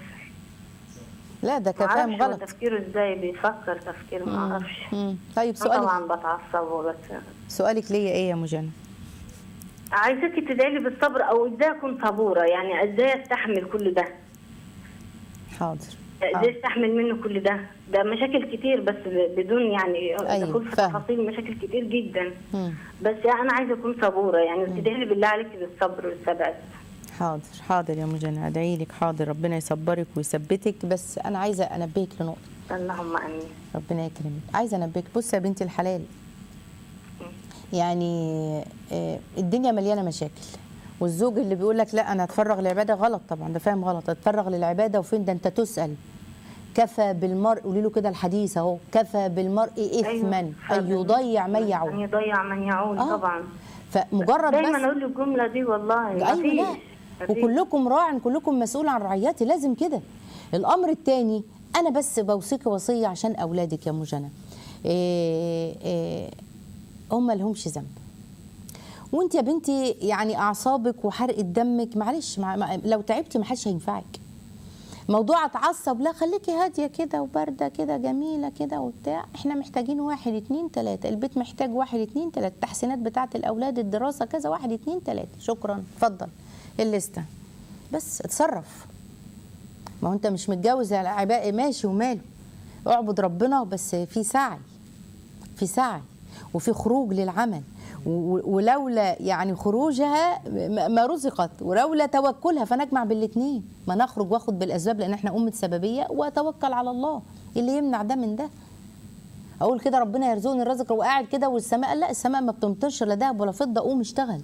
[SPEAKER 2] لا ده كان فاهم
[SPEAKER 3] معرفش هو
[SPEAKER 2] غلط
[SPEAKER 3] تفكيره ازاي بيفكر تفكير ما اعرفش
[SPEAKER 2] مم. طيب
[SPEAKER 3] أنا
[SPEAKER 2] سؤالك
[SPEAKER 3] طبعا بتعصب بس
[SPEAKER 2] سؤالك ليا ايه يا مجنى
[SPEAKER 3] عايزاكي تدعي لي بالصبر او ازاي اكون صبوره يعني ازاي استحمل كل ده
[SPEAKER 2] حاضر
[SPEAKER 3] ازاي
[SPEAKER 2] حاضر.
[SPEAKER 3] استحمل منه كل ده ده مشاكل كتير بس بدون يعني
[SPEAKER 2] أيوة،
[SPEAKER 3] دخول في
[SPEAKER 2] فاهم.
[SPEAKER 3] تفاصيل مشاكل كتير جدا
[SPEAKER 2] مم.
[SPEAKER 3] بس انا عايزه اكون صبوره يعني تدعي لي بالله عليكي بالصبر والثبات
[SPEAKER 2] حاضر حاضر يا مجنى ادعي لك حاضر ربنا يصبرك ويثبتك بس انا عايزه انبهك لنقطه
[SPEAKER 3] اللهم امين
[SPEAKER 2] ربنا يكرمك عايزه انبهك بصي يا بنتي الحلال يعني آه، الدنيا مليانه مشاكل والزوج اللي بيقول لك لا انا هتفرغ للعباده غلط طبعا ده فاهم غلط هتفرغ للعباده وفين ده انت تسال كفى بالمرء قولي له كده الحديث اهو كفى بالمرء اثما ان يضيع من
[SPEAKER 3] ان
[SPEAKER 2] يعود
[SPEAKER 3] يضيع من يعود
[SPEAKER 2] آه.
[SPEAKER 3] طبعا
[SPEAKER 2] فمجرد
[SPEAKER 3] دايما
[SPEAKER 2] بس
[SPEAKER 3] اقول له الجمله دي والله
[SPEAKER 2] ايوه لا
[SPEAKER 3] مفيش مفيش.
[SPEAKER 2] وكلكم راع كلكم مسؤول عن رعيته لازم كده الامر الثاني انا بس بوصيك وصيه عشان اولادك يا مجنى إيه إيه هم لهمش ذنب وانت يا بنتي يعني اعصابك وحرقه دمك معلش مع مع- لو تعبتي ما حدش هينفعك موضوع اتعصب لا خليكي هاديه كده وبارده كده جميله كده وبتاع احنا محتاجين واحد اتنين تلاته البيت محتاج واحد اتنين تلاته التحسينات بتاعه الاولاد الدراسه كذا واحد اتنين تلاته شكرا اتفضل الليسته بس اتصرف ما هو انت مش متجوز على عباء ماشي وماله اعبد ربنا بس في سعي في سعي وفي خروج للعمل و- و- ولولا يعني خروجها ما ما رزقت ولولا توكلها فنجمع بالاثنين ما نخرج واخد بالاسباب لان احنا امه سببيه واتوكل على الله اللي يمنع ده من ده اقول كده ربنا يرزقني الرزق وقاعد كده والسماء لا السماء ما بتمطرش لا دهب ولا فضه قوم اشتغل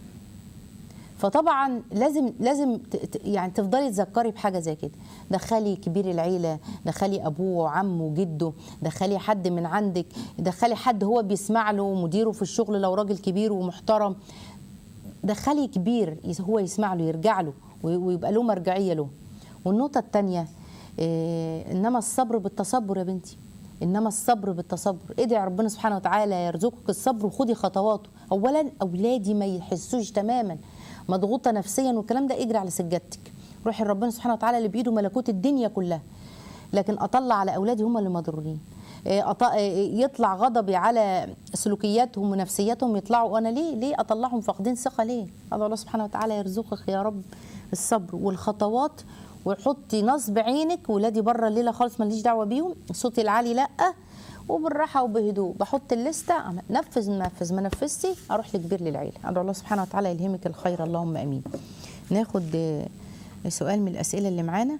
[SPEAKER 2] فطبعا لازم لازم ت- ت- يعني تفضلي تذكري بحاجه زي كده دخلي كبير العيله دخلي ابوه وعمه وجده دخلي حد من عندك دخلي حد هو بيسمع له مديره في الشغل لو راجل كبير ومحترم دخلي كبير يس- هو يسمع له يرجع له وي- ويبقى له مرجعيه له والنقطه الثانيه انما الصبر بالتصبر يا بنتي انما الصبر بالتصبر ادعي ربنا سبحانه وتعالى يرزقك الصبر وخدي خطواته اولا اولادي ما يحسوش تماما مضغوطه نفسيا والكلام ده اجري على سجادتك روحي لربنا سبحانه وتعالى اللي بايده ملكوت الدنيا كلها لكن اطلع على اولادي هم اللي مضرورين إيه، أط- إيه، يطلع غضبي على سلوكياتهم ونفسياتهم يطلعوا وانا ليه ليه اطلعهم فاقدين ثقه ليه هذا الله سبحانه وتعالى يرزقك يا رب الصبر والخطوات وحطي نصب عينك ولادي بره الليله خالص ماليش دعوه بيهم صوتي العالي لا وبالراحه وبهدوء بحط الليسته أعمل- نفذ نفذ ما نفذتي اروح لكبير للعيله ادعو الله سبحانه وتعالى يلهمك الخير اللهم امين ناخد آه، سؤال من الاسئله اللي معانا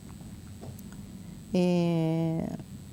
[SPEAKER 2] إيه،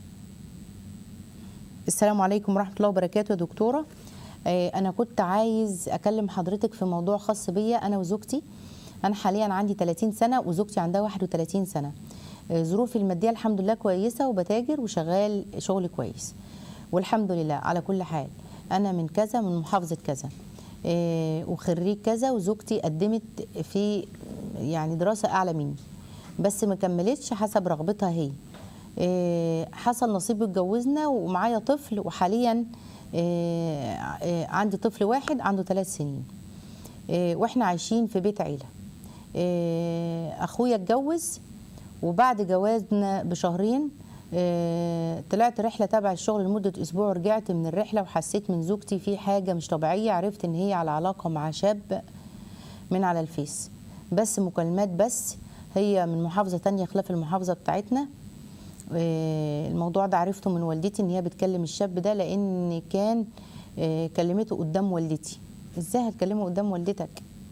[SPEAKER 2] السلام عليكم ورحمة الله وبركاته يا دكتورة آه، أنا كنت عايز أكلم حضرتك في موضوع خاص بيا أنا وزوجتي أنا حاليا عندي 30 سنة وزوجتي عندها 31 سنة آه، ظروفي المادية الحمد لله كويسة وبتاجر وشغال شغل كويس والحمد لله على كل حال أنا من كذا من محافظة كذا آه، وخريج كذا وزوجتي قدمت في يعني دراسة أعلى مني بس ما كملتش حسب رغبتها هي إيه، حصل نصيب اتجوزنا ومعايا طفل وحاليا إيه، إيه، عندي طفل واحد عنده ثلاث سنين إيه، واحنا عايشين في بيت عيله إيه، اخويا اتجوز وبعد جوازنا بشهرين إيه، طلعت رحله تبع الشغل لمده اسبوع ورجعت من الرحله وحسيت من زوجتي في حاجه مش طبيعيه عرفت ان هي على علاقه مع شاب من على الفيس بس مكالمات بس هي من محافظه تانية خلاف المحافظه بتاعتنا آه، الموضوع ده عرفته من والدتي ان هي بتكلم الشاب ده لان كان آه، كلمته قدام والدتي ازاي هتكلمه قدام والدتك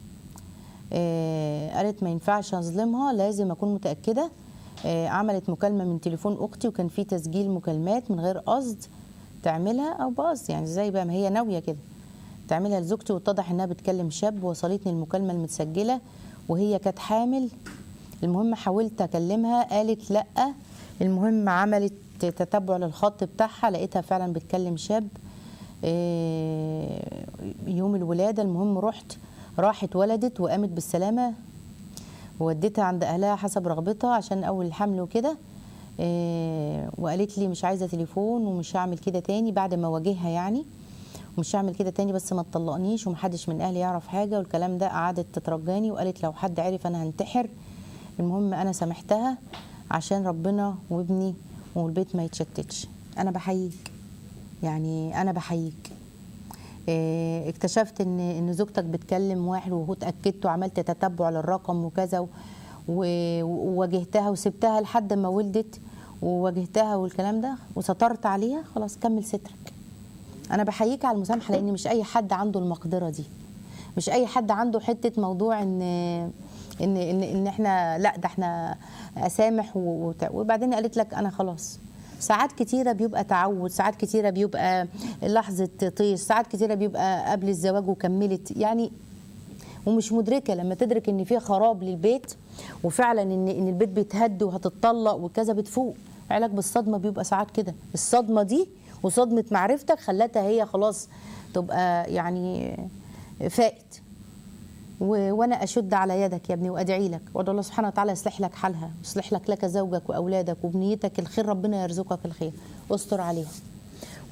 [SPEAKER 2] آه، قالت ما ينفعش اظلمها لازم اكون متاكده آه، عملت مكالمه من تليفون اختي وكان في تسجيل مكالمات من غير قصد تعملها او بقصد يعني زي بقى ما هي ناويه كده تعملها لزوجتي واتضح انها بتكلم شاب وصلتني المكالمه المتسجله وهي كانت حامل المهم حاولت اكلمها قالت لا المهم عملت تتبع للخط بتاعها لقيتها فعلا بتكلم شاب إيه، يوم الولاده المهم رحت راحت ولدت وقامت بالسلامه ووديتها عند اهلها حسب رغبتها عشان اول الحمل وكده إيه، وقالت لي مش عايزه تليفون ومش هعمل كده تاني بعد ما واجهها يعني ومش هعمل كده تاني بس ما تطلقنيش ومحدش من اهلي يعرف حاجه والكلام ده قعدت تترجاني وقالت لو حد عرف انا هنتحر المهم انا سامحتها عشان ربنا وابني والبيت ما يتشتتش انا بحييك يعني انا بحييك إيه، اكتشفت ان ان زوجتك بتكلم واحد وهو اتاكدت وعملت تتبع للرقم وكذا و- و- وواجهتها وسبتها لحد ما ولدت وواجهتها والكلام ده وسترت عليها خلاص كمل سترك انا بحييك على المسامحه لان مش اي حد عنده المقدره دي مش اي حد عنده حته موضوع ان ان ان, إن احنا لا ده احنا اسامح و- وت- وبعدين قالت لك انا خلاص ساعات كتيرة بيبقى تعود ساعات كتيرة بيبقى لحظة طيش ساعات كتيرة بيبقى قبل الزواج وكملت يعني ومش مدركه لما تدرك ان في خراب للبيت وفعلا ان ان البيت بيتهد وهتتطلق وكذا بتفوق علاج بالصدمه بيبقى ساعات كده الصدمه دي وصدمه معرفتك خلتها هي خلاص تبقى يعني فائت و- وانا اشد على يدك يا ابني وادعي لك وادعو الله سبحانه وتعالى يصلح لك حالها يصلح لك لك زوجك واولادك وبنيتك الخير ربنا يرزقك الخير استر عليها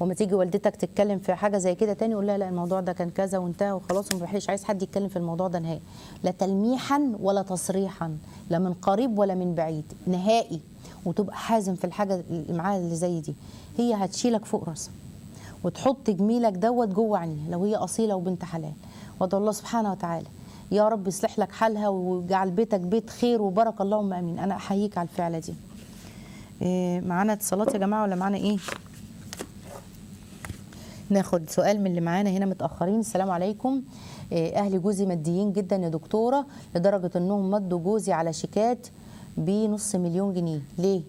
[SPEAKER 2] وما تيجي والدتك تتكلم في حاجه زي كده تاني قول لها لا الموضوع ده كان كذا وانتهى وخلاص وما بحيش عايز حد يتكلم في الموضوع ده نهائي لا تلميحا ولا تصريحا لا من قريب ولا من بعيد نهائي وتبقى حازم في الحاجه اللي معاها اللي زي دي هي هتشيلك فوق راسها وتحط جميلك دوت جوه عينيها لو هي اصيله وبنت حلال وادعو الله سبحانه وتعالى يا رب يصلح لك حالها ويجعل بيتك بيت خير وبركه اللهم امين انا احييك على الفعله دي إيه معانا اتصالات يا جماعه ولا معانا ايه ناخد سؤال من اللي معانا هنا متاخرين السلام عليكم إيه اهل جوزي ماديين جدا يا دكتوره لدرجه انهم مدوا جوزي على شيكات بنص مليون جنيه ليه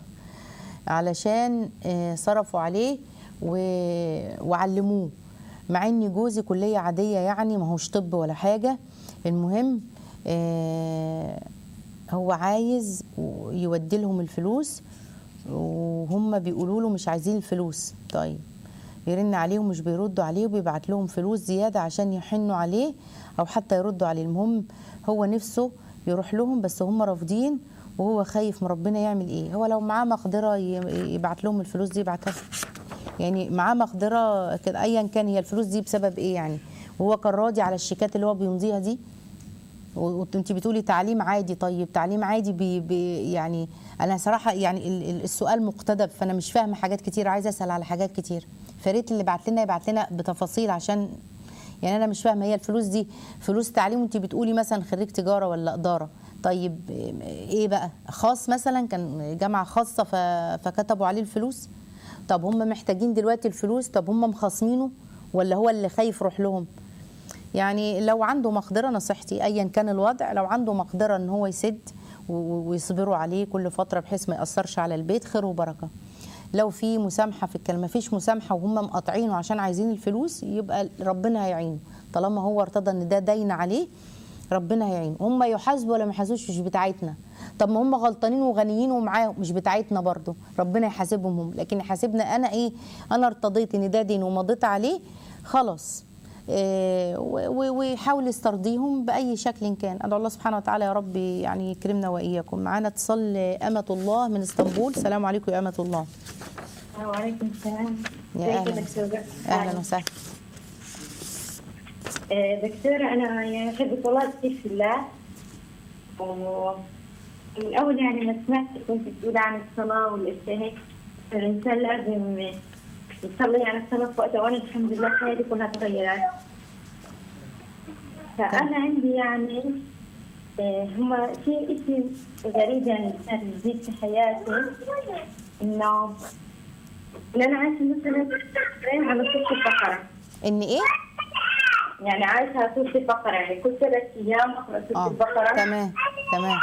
[SPEAKER 2] علشان آه، صرفوا عليه و- وعلموه مع ان جوزي كليه عاديه يعني ما هوش طب ولا حاجه المهم آه، هو عايز يودي لهم الفلوس وهم بيقولوا له مش عايزين الفلوس طيب يرن عليهم مش بيردوا عليه وبيبعت لهم فلوس زياده عشان يحنوا عليه او حتى يردوا عليه المهم هو نفسه يروح لهم بس هم رافضين وهو خايف من ربنا يعمل ايه هو لو معاه مقدره ي- يبعت لهم الفلوس دي يبعتها لهم. يعني معاه مقدره كده ايا كان هي الفلوس دي بسبب ايه يعني وهو كان راضي على الشيكات اللي هو بيمضيها دي وانت بتقولي تعليم عادي طيب تعليم عادي بي بي يعني انا صراحه يعني ال- ال- السؤال مقتضب فانا مش فاهمه حاجات كتير عايزه اسال على حاجات كتير فريت اللي بعت لنا يبعت لنا بتفاصيل عشان يعني انا مش فاهمه هي الفلوس دي فلوس تعليم وانت بتقولي مثلا خريج تجاره ولا اداره طيب ايه بقى خاص مثلا كان جامعه خاصه ف- فكتبوا عليه الفلوس طب هم محتاجين دلوقتي الفلوس طب هم مخاصمينه ولا هو اللي خايف يروح لهم يعني لو عنده مقدره نصيحتي ايا كان الوضع لو عنده مقدره ان هو يسد و- و- ويصبروا عليه كل فتره بحيث ما ياثرش على البيت خير وبركه لو في مسامحه في الكلام ما فيش مسامحه وهم مقاطعينه عشان عايزين الفلوس يبقى ربنا هيعينه طالما هو ارتضى ان ده دين عليه ربنا هيعينه هم يحاسبوا ولا ما يحاسبوش مش بتاعتنا طب ما هم غلطانين وغنيين ومعاهم مش بتاعتنا برضه ربنا يحاسبهم هم لكن يحاسبنا انا ايه انا ارتضيت ان ده دين ومضيت عليه خلاص إيه، و- و- ويحاول يسترضيهم باي شكل كان ادعو الله سبحانه وتعالى يا رب يعني يكرمنا واياكم معانا اتصال امه الله من اسطنبول السلام عليكم يا امه الله
[SPEAKER 3] وعليكم السلام
[SPEAKER 2] يا
[SPEAKER 3] ازيك
[SPEAKER 2] أهلا.
[SPEAKER 3] دكتورة؟
[SPEAKER 2] اهلا وسهلا
[SPEAKER 3] آه، دكتورة أنا يعني أحبك والله كثير في الله ومن أول يعني ما سمعت كنت بتقول عن الصلاة والإشياء هيك الإنسان لازم يصلي على الصلاة في وقتها وأنا الحمد لله حياتي كلها تغيرت فأنا عندي يعني آه، هما في إشي غريب يعني كان جديد في حياتي إنه إن أنا عايشة مثلا على سورة البقرة
[SPEAKER 2] ان ايه
[SPEAKER 3] يعني عايشة سورة البقرة يعني كل ثلاث أيام أقرأ سورة
[SPEAKER 2] اه
[SPEAKER 3] البقرة
[SPEAKER 2] تمام تمام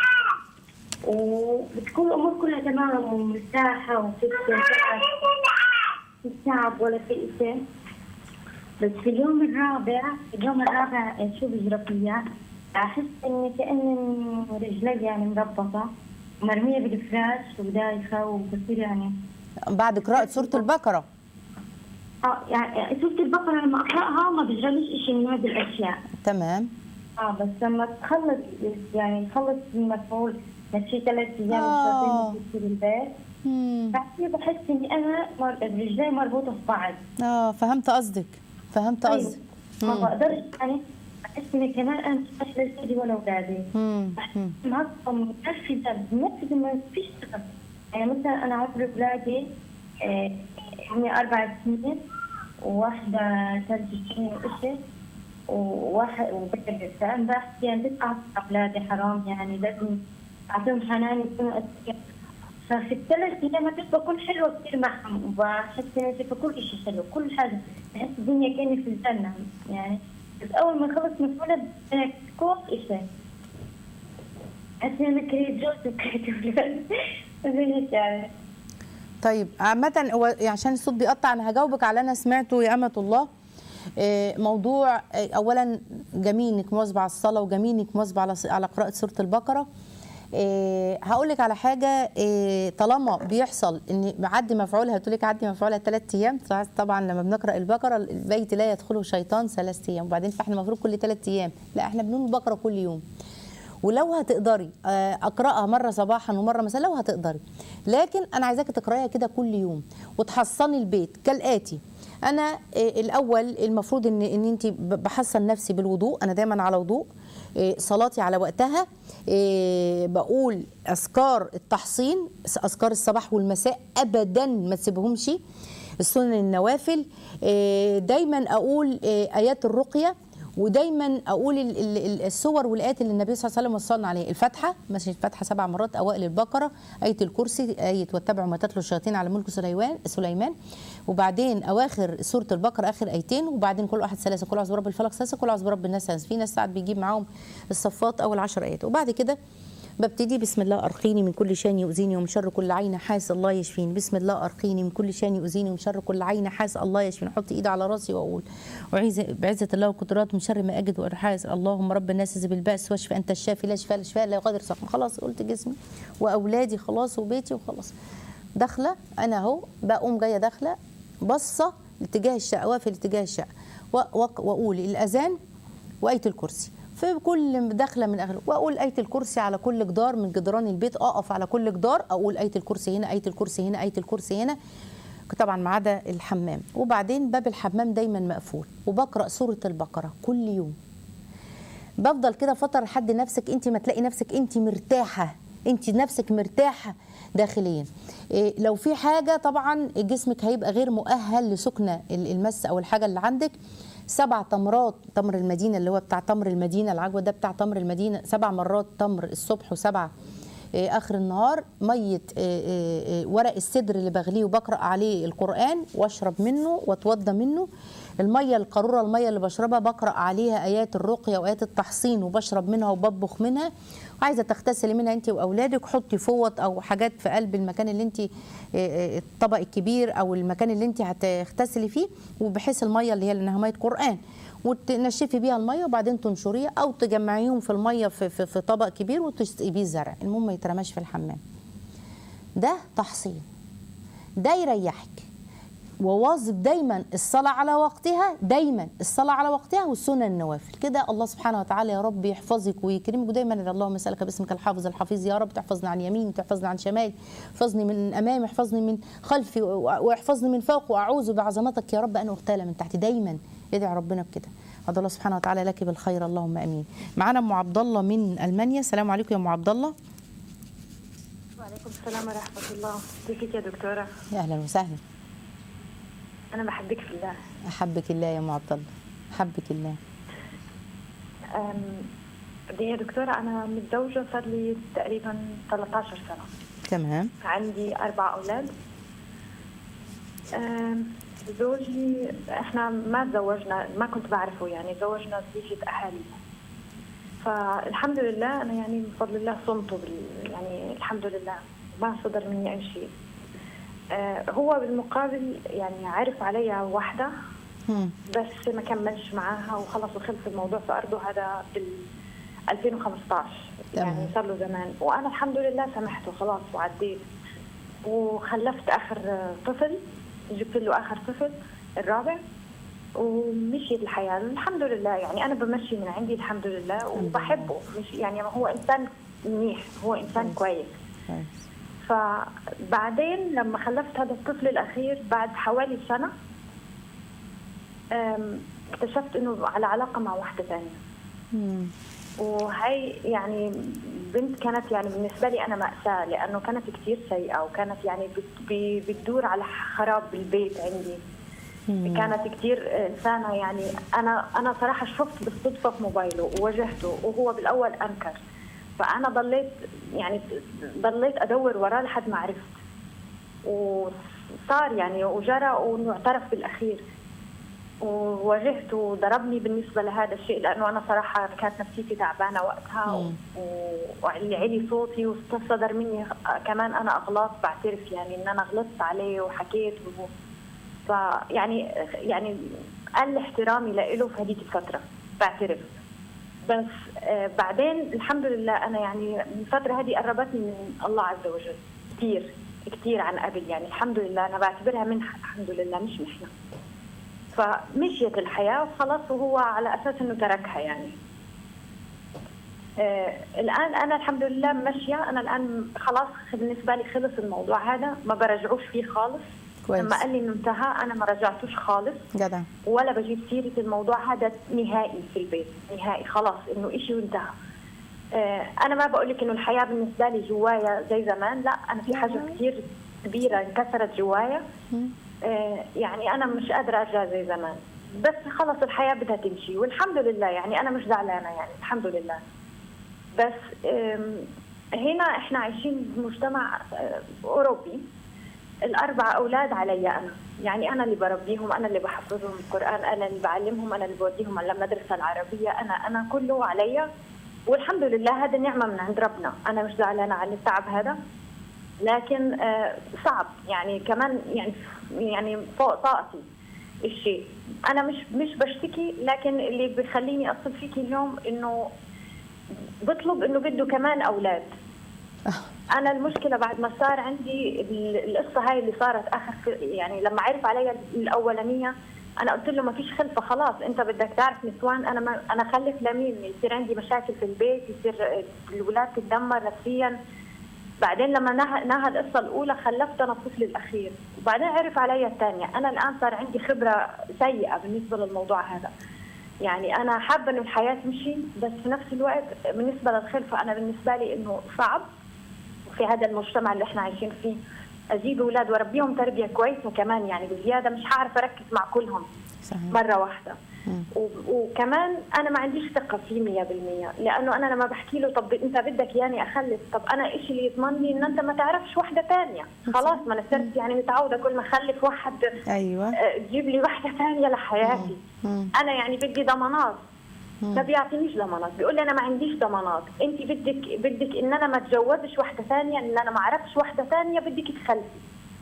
[SPEAKER 3] وبتكون الأمور كلها تمام ومرتاحة وفي تعب في تعب ولا في شيء بس في اليوم الرابع في اليوم الرابع شو بيجرى فيا أحس إني كأني رجلي يعني مربطة مرمية بالفراش ودايخة وبصير يعني
[SPEAKER 2] بعد قراءه سوره البقره
[SPEAKER 3] اه يعني سورة البقرة لما أقرأها ما بيجراليش إشي من هذه الأشياء
[SPEAKER 2] تمام
[SPEAKER 3] اه بس لما تخلص يعني تخلص المفعول ماشي ثلاث ايام
[SPEAKER 2] آه.
[SPEAKER 3] مش في البيت
[SPEAKER 2] مم.
[SPEAKER 3] بعدين بحس اني انا مر... رجلي مربوطه في بعض
[SPEAKER 2] اه فهمت قصدك فهمت قصدك
[SPEAKER 3] ما
[SPEAKER 2] مم.
[SPEAKER 3] بقدرش يعني بحس اني كمان انا مش قادره لاولادي ولا اولادي
[SPEAKER 2] مم.
[SPEAKER 3] بحس
[SPEAKER 2] مم.
[SPEAKER 3] معصبه منرفزه منرفزه ما فيش ثقه يعني مثلا انا عمر اولادي آه، هم اربع سنين وواحده ثلاث سنين وإشي وواحد وبكر لسه انا بحكي يعني بدي اعطي اولادي حرام يعني لازم اعطيهم حنان يكونوا اذكياء ففي الثلاث ايام هدول بكون حلوه كثير معهم وبحس اني شايفه كل شيء حلو كل حاجه بحس الدنيا كاني في الجنه يعني بس اول ما خلص مسؤولة بدك كل شيء بحس اني انا كرهت جوزي وكرهت اولادي زي هيك يعني
[SPEAKER 2] طيب عامة هو عشان الصوت بيقطع انا هجاوبك على اللي انا سمعته يا أمة الله آه، موضوع آه، اولا جميل انك مواظبه على الصلاه وجميل انك مواظبه على على قراءه سوره البقره هقول لك على حاجه آه، طالما بيحصل ان عدي مفعولها قلت لك عدي مفعولها ثلاث ايام طبعا لما بنقرا البقره البيت لا يدخله شيطان ثلاث ايام وبعدين فاحنا المفروض كل ثلاث ايام لا احنا بنقول البقره كل يوم ولو هتقدري آه، اقراها مره صباحا ومره مساء لو هتقدري لكن انا عايزاكي تقرايها كده كل يوم وتحصني البيت كالاتي انا آه، الاول المفروض ان ان انت ب- بحصن نفسي بالوضوء انا دايما على وضوء آه، صلاتي على وقتها آه، بقول اذكار التحصين اذكار الصباح والمساء ابدا ما تسيبهمش السنن النوافل آه، دايما اقول آه، ايات الرقيه ودايما اقول ال- ال- ال- السور والايات اللي النبي صلى الله عليه وسلم وصلنا عليه الفاتحه ماشي الفاتحه سبع مرات اوائل البقره ايه الكرسي ايه واتبعوا ما تتلو الشياطين على ملك سليمان سليمان وبعدين اواخر سوره البقره اخر ايتين وبعدين كل واحد ثلاثه كل اعوذ برب الفلق ثلاثه كل اعوذ برب الناس ثلاثة. في ناس ساعات بيجيب معاهم الصفات اول عشر ايات وبعد كده ببتدي بسم الله ارقيني من كل شان يؤذيني ومن شر كل عين حاس الله يشفيني بسم الله ارقيني من كل شان يؤذيني ومن شر كل عين حاس الله يشفيني احط ايدي على راسي واقول وعز بعزه الله وقدرات من شر ما اجد وارحاس اللهم رب الناس ذي بالباس واشف انت الشافي لا شفاء لا شفاء لا يغادر سقما خلاص قلت جسمي واولادي خلاص وبيتي وخلاص داخله انا اهو بقوم جايه داخله بصه لاتجاه الشقه واقفه لاتجاه الشقه و- وق- واقول الاذان وايه الكرسي في كل داخله من اغلب واقول ايه الكرسي على كل جدار من جدران البيت اقف على كل جدار اقول ايه الكرسي هنا ايه الكرسي هنا ايه الكرسي هنا طبعا ما عدا الحمام وبعدين باب الحمام دايما مقفول وبقرا سوره البقره كل يوم بفضل كده فتره لحد نفسك انت ما تلاقي نفسك انت مرتاحه انت نفسك مرتاحه داخليا إيه لو في حاجه طبعا جسمك هيبقى غير مؤهل لسكنه ال- المس او الحاجه اللي عندك سبع تمرات تمر المدينه اللي هو بتاع تمر المدينه العجوه ده بتاع تمر المدينه سبع مرات تمر الصبح وسبع إيه، اخر النهار ميه إيه، إيه، إيه، ورق السدر اللي بغليه وبقرا عليه القران واشرب منه واتوضى منه الميه القاروره الميه اللي بشربها بقرا عليها ايات الرقيه وايات التحصين وبشرب منها وبطبخ منها وعايزه تغتسلي منها انت واولادك حطي فوط او حاجات في قلب المكان اللي انت إيه، إيه، الطبق الكبير او المكان اللي انت هتغتسلي فيه وبحيث الميه اللي هي لانها ميه قران وتنشفي بيها الميه وبعدين تنشريها او تجمعيهم في الميه في, في, في طبق كبير وتسقي بيه الزرع المهم ما يترماش في الحمام ده تحصين ده يريحك وواظب دايما الصلاة على وقتها دايما الصلاة على وقتها والسنن النوافل كده الله سبحانه وتعالى يا رب يحفظك ويكرمك ودايما إذا اللهم اسألك باسمك الحافظ الحفيظ يا رب تحفظني عن يمين تحفظني عن شمال احفظني من أمامي احفظني من خلفي واحفظني من فوق وأعوذ بعظمتك يا رب أن أغتال من تحت دايما ادعي ربنا بكده هذا الله سبحانه وتعالى لك بالخير اللهم امين معانا ام عبد الله من المانيا السلام عليكم يا ام عبد الله
[SPEAKER 3] وعليكم السلام ورحمة الله كيفك يا دكتورة
[SPEAKER 2] يا اهلا وسهلا
[SPEAKER 3] أنا بحبك في الله
[SPEAKER 2] احبك الله يا ام عبد الله احبك الله
[SPEAKER 3] أم، دي يا دكتورة أنا متزوجة صار لي تقريبا 13 سنة
[SPEAKER 2] تمام
[SPEAKER 3] عندي أربع أولاد أم، زوجي إحنا ما تزوجنا ما كنت بعرفه يعني تزوجنا زيجة أهالي فالحمد لله أنا يعني بفضل الله صمته بال يعني الحمد لله ما صدر مني أي شيء أه، هو بالمقابل يعني عرف عليها واحدة
[SPEAKER 2] مم.
[SPEAKER 3] بس ما كملش معاها وخلص وخلص الموضوع في أرضه هذا بال 2015
[SPEAKER 2] تمام.
[SPEAKER 3] يعني صار له زمان وانا الحمد لله سمحته خلاص وعديت وخلفت اخر طفل جبت له اخر طفل الرابع ومشيت الحياه الحمد لله يعني انا بمشي من عندي الحمد لله وبحبه مش يعني هو انسان منيح هو انسان كويس
[SPEAKER 2] كويس
[SPEAKER 3] فبعدين لما خلفت هذا الطفل الاخير بعد حوالي سنه أم، اكتشفت انه على علاقه مع واحده ثانيه
[SPEAKER 2] مم.
[SPEAKER 3] وهي يعني بنت كانت يعني بالنسبه لي انا ماساه لانه كانت كثير سيئه وكانت يعني بت- ب- بتدور على خراب البيت عندي
[SPEAKER 2] مم.
[SPEAKER 3] كانت كثير انسانه يعني انا انا صراحه شفت بالصدفه في موبايله وواجهته وهو بالاول انكر فانا ضليت يعني ضليت ادور وراه لحد ما عرفت وصار يعني وجرى وانه اعترف بالاخير وواجهته وضربني بالنسبه لهذا الشيء لانه انا صراحه كانت نفسيتي تعبانه وقتها
[SPEAKER 2] مم.
[SPEAKER 3] و- وعلي علي صوتي وصدر مني كمان انا اغلاط بعترف يعني ان انا غلطت عليه وحكيت و... فيعني يعني قل احترامي له في هذيك الفتره بعترف بس آه بعدين الحمد لله انا يعني من الفتره هذه قربتني من الله عز وجل كثير كثير عن قبل يعني الحمد لله انا بعتبرها منحه الحمد لله مش محنه فمشيت الحياه وخلاص وهو على اساس انه تركها يعني
[SPEAKER 4] آه الان انا الحمد لله ماشيه انا الان خلاص بالنسبه لي خلص الموضوع هذا ما برجعوش فيه خالص
[SPEAKER 2] كويس.
[SPEAKER 4] لما قال لي انه انتهى انا ما رجعتوش خالص
[SPEAKER 2] جدع
[SPEAKER 4] ولا بجيب سيرة الموضوع هذا نهائي في البيت نهائي خلاص انه إشي وانتهى آه، انا ما بقول لك انه الحياه بالنسبه لي جوايا زي زمان لا انا في حاجه كثير كبيره انكسرت جوايا آه، يعني انا مش قادره ارجع زي زمان بس خلص الحياه بدها تمشي والحمد لله يعني انا مش زعلانه يعني الحمد لله بس آم، هنا احنا عايشين بمجتمع آه، اوروبي الاربع اولاد علي انا يعني انا اللي بربيهم انا اللي بحفظهم القران انا اللي بعلمهم انا اللي بوديهم على المدرسه العربيه انا انا كله علي والحمد لله هذا نعمه من عند ربنا انا مش زعلانه عن التعب هذا لكن آه، صعب يعني كمان يعني يعني فوق طاقتي الشيء انا مش مش بشتكي لكن اللي بيخليني اتصل فيكي اليوم انه بطلب انه بده كمان اولاد انا المشكله بعد ما صار عندي ال- القصه هاي اللي صارت اخر يعني لما عرف علي الاولانيه انا قلت له ما فيش خلفه خلاص انت بدك تعرف نسوان انا ما انا خلف لمين يصير عندي مشاكل في البيت يصير الاولاد تتدمر نفسيا بعدين لما نهى نهى القصه الاولى خلفت انا الطفل الاخير وبعدين عرف علي الثانيه انا الان صار عندي خبره سيئه بالنسبه للموضوع هذا يعني انا حابه انه الحياه تمشي بس في نفس الوقت بالنسبه للخلفه انا بالنسبه لي انه صعب في هذا المجتمع اللي احنا عايشين فيه اجيب اولاد واربيهم تربيه كويسه كمان يعني بزياده مش هعرف اركز مع كلهم
[SPEAKER 2] صحيح
[SPEAKER 4] مره واحده و- وكمان انا ما عنديش ثقه فيه 100% لانه انا لما بحكي له طب انت بدك ياني اخلف طب انا ايش اللي يضمن لي ان انت ما تعرفش واحده ثانيه خلاص ما انا صرت يعني متعوده كل ما اخلف واحد
[SPEAKER 2] ايوه
[SPEAKER 4] آه، تجيب لي واحده ثانيه لحياتي
[SPEAKER 2] مم.
[SPEAKER 4] انا يعني بدي ضمانات ما بيعطينيش ضمانات بيقول لي انا ما عنديش ضمانات انت بدك بدك ان انا ما اتجوزش واحده ثانيه ان انا ما اعرفش واحده ثانيه بدك تخلفي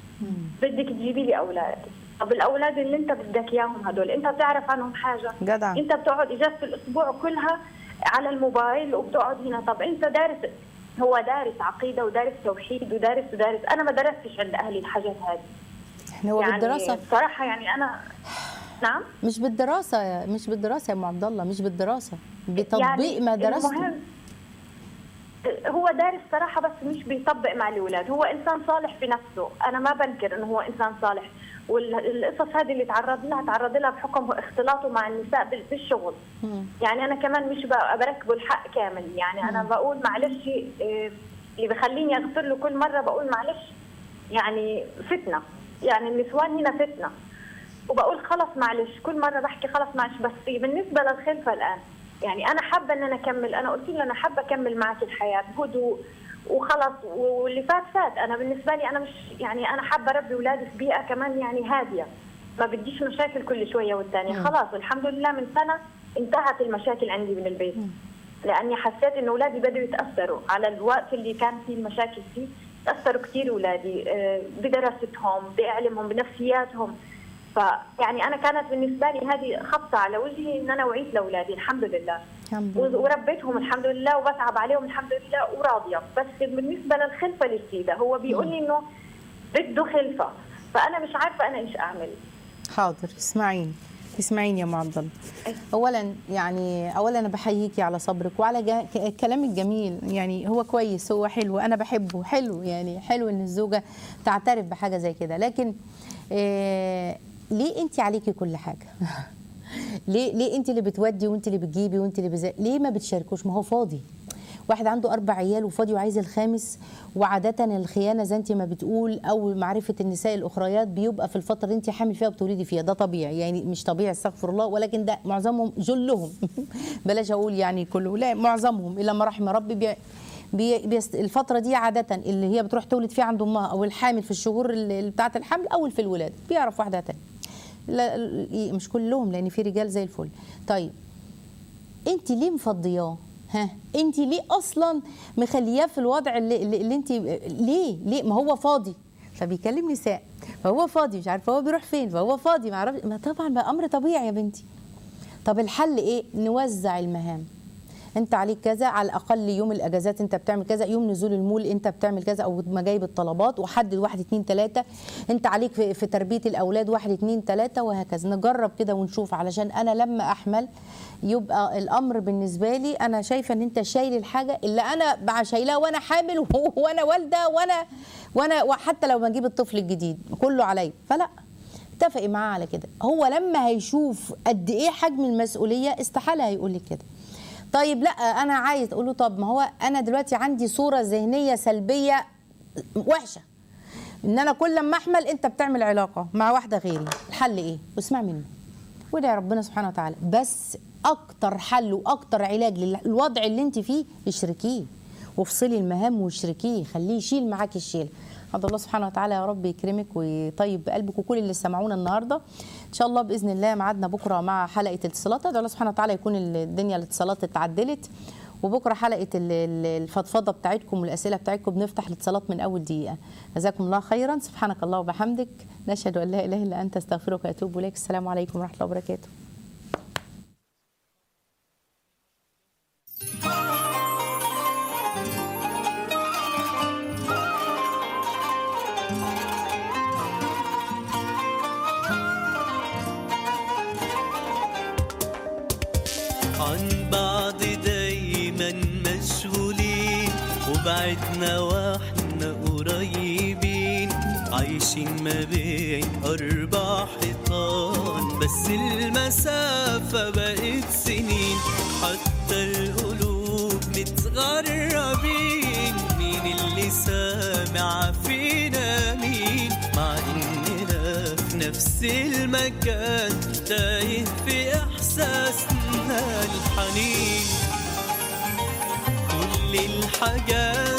[SPEAKER 4] بدك تجيبي لي اولاد طب الاولاد اللي انت بدك اياهم هدول انت بتعرف عنهم حاجه
[SPEAKER 2] جدع
[SPEAKER 4] انت بتقعد اجازه الاسبوع كلها على الموبايل وبتقعد هنا طب انت دارس هو دارس عقيده ودارس توحيد ودارس ودارس انا ما درستش عند اهلي الحاجات هذه
[SPEAKER 2] احنا هو
[SPEAKER 4] يعني
[SPEAKER 2] بالدراسه
[SPEAKER 4] بصراحه يعني انا نعم
[SPEAKER 2] مش بالدراسه يا- مش بالدراسه يا ام عبد الله مش بالدراسه بتطبيق
[SPEAKER 4] يعني
[SPEAKER 2] ما درسته
[SPEAKER 4] المهم هو دارس صراحة بس مش بيطبق مع الأولاد هو إنسان صالح في نفسه أنا ما بنكر إنه هو إنسان صالح والقصص هذه اللي تعرض لها تعرض لها بحكم اختلاطه مع النساء بال- بالشغل
[SPEAKER 2] مم.
[SPEAKER 4] يعني أنا كمان مش ب- بركبه الحق كامل يعني أنا بقول معلش إيه، اللي بخليني أغفر له كل مرة بقول معلش يعني فتنة يعني النسوان هنا فتنة وبقول خلص معلش كل مره بحكي خلص معلش بس بالنسبه للخلفه الان يعني انا حابه ان انا اكمل انا قلت له انا حابه اكمل معك الحياه بهدوء وخلص واللي فات فات انا بالنسبه لي انا مش يعني انا حابه اربي اولادي في بيئه كمان يعني هاديه ما بديش مشاكل كل شويه والثانيه خلاص الحمد لله من سنه انتهت المشاكل عندي من البيت لاني حسيت ان اولادي بدأوا يتاثروا على الوقت اللي كان فيه المشاكل فيه تاثروا كثير اولادي آه، بدراستهم باعلامهم بنفسياتهم فيعني انا كانت بالنسبه لي هذه خبطه على وجهي ان انا وعيت لاولادي الحمد لله
[SPEAKER 2] الحمد
[SPEAKER 4] و-
[SPEAKER 2] لله
[SPEAKER 4] وربيتهم الحمد لله وبتعب عليهم الحمد لله وراضيه بس بالنسبه للخلفه الجديده هو بيقول لي انه بده خلفه فانا مش عارفه انا ايش اعمل
[SPEAKER 2] حاضر اسمعيني اسمعيني يا ام عبد الله اولا يعني اولا انا بحييكي على صبرك وعلى جا... ك- الكلام الجميل يعني هو كويس هو حلو انا بحبه حلو يعني حلو ان الزوجه تعترف بحاجه زي كده لكن إيه ليه انت عليكي كل حاجه ليه ليه انت اللي بتودي وانت اللي بتجيبي وانت اللي بزي... ليه ما بتشاركوش ما هو فاضي واحد عنده اربع عيال وفاضي وعايز الخامس وعاده الخيانه زي انت ما بتقول او معرفه النساء الاخريات بيبقى في الفتره اللي انت حامل فيها وبتولدي فيها ده طبيعي يعني مش طبيعي استغفر الله ولكن ده معظمهم جلهم بلاش اقول يعني كله لا معظمهم الا ما رحم ربي بي بي بيست الفترة دي عادة اللي هي بتروح تولد فيها عند امها او الحامل في الشهور اللي بتاعة الحمل او في الولاده بيعرف واحدة تانية لا مش كلهم لان في رجال زي الفل طيب انت ليه مفضياه ها انت ليه اصلا مخلياه في الوضع اللي, اللي, اللي انت ليه ليه ما هو فاضي فبيكلم نساء فهو فاضي مش عارفه هو بيروح فين فهو فاضي ما اعرفش ما طبعا بقى امر طبيعي يا بنتي طب الحل ايه نوزع المهام انت عليك كذا على الاقل يوم الاجازات انت بتعمل كذا يوم نزول المول انت بتعمل كذا او مجايب الطلبات وحدد واحد اتنين تلاته انت عليك في, في تربيه الاولاد واحد اتنين تلاته وهكذا نجرب كده ونشوف علشان انا لما احمل يبقى الامر بالنسبه لي انا شايفه ان انت شايل الحاجه اللي انا بقى شايلها وانا حامل وانا والده وانا وانا وحتى لو بجيب الطفل الجديد كله عليا فلا اتفقي معاه على كده هو لما هيشوف قد ايه حجم المسؤوليه استحاله هيقول لك كده طيب لا انا عايز اقول له طب ما هو انا دلوقتي عندي صوره ذهنيه سلبيه وحشه ان انا كل ما احمل انت بتعمل علاقه مع واحده غيري الحل ايه واسمع منه وادعي ربنا سبحانه وتعالى بس اكتر حل واكتر علاج للوضع اللي انت فيه اشركيه وافصلي المهام واشركيه خليه يشيل معاك الشيل هذا الله سبحانه وتعالى يا رب يكرمك ويطيب بقلبك وكل اللي سمعونا النهارده ان شاء الله باذن الله ميعادنا بكره مع حلقه اتصالات ادعو الله سبحانه وتعالى يكون الدنيا الاتصالات اتعدلت وبكره حلقه ال- ال- الفضفضه بتاعتكم والاسئله بتاعتكم بنفتح الاتصالات من اول دقيقه جزاكم الله خيرا سبحانك الله وبحمدك نشهد ان لا اله الا انت استغفرك واتوب اليك السلام عليكم ورحمه الله وبركاته
[SPEAKER 1] عن بعض دايما مشغولين وبعدنا واحنا قريبين عايشين ما بين أربع حيطان بس المسافة بقت سنين حتى القلوب متغربين مين اللي سامع فينا مين مع إننا في نفس المكان تايه في إحساسنا الحنين كل الحاجات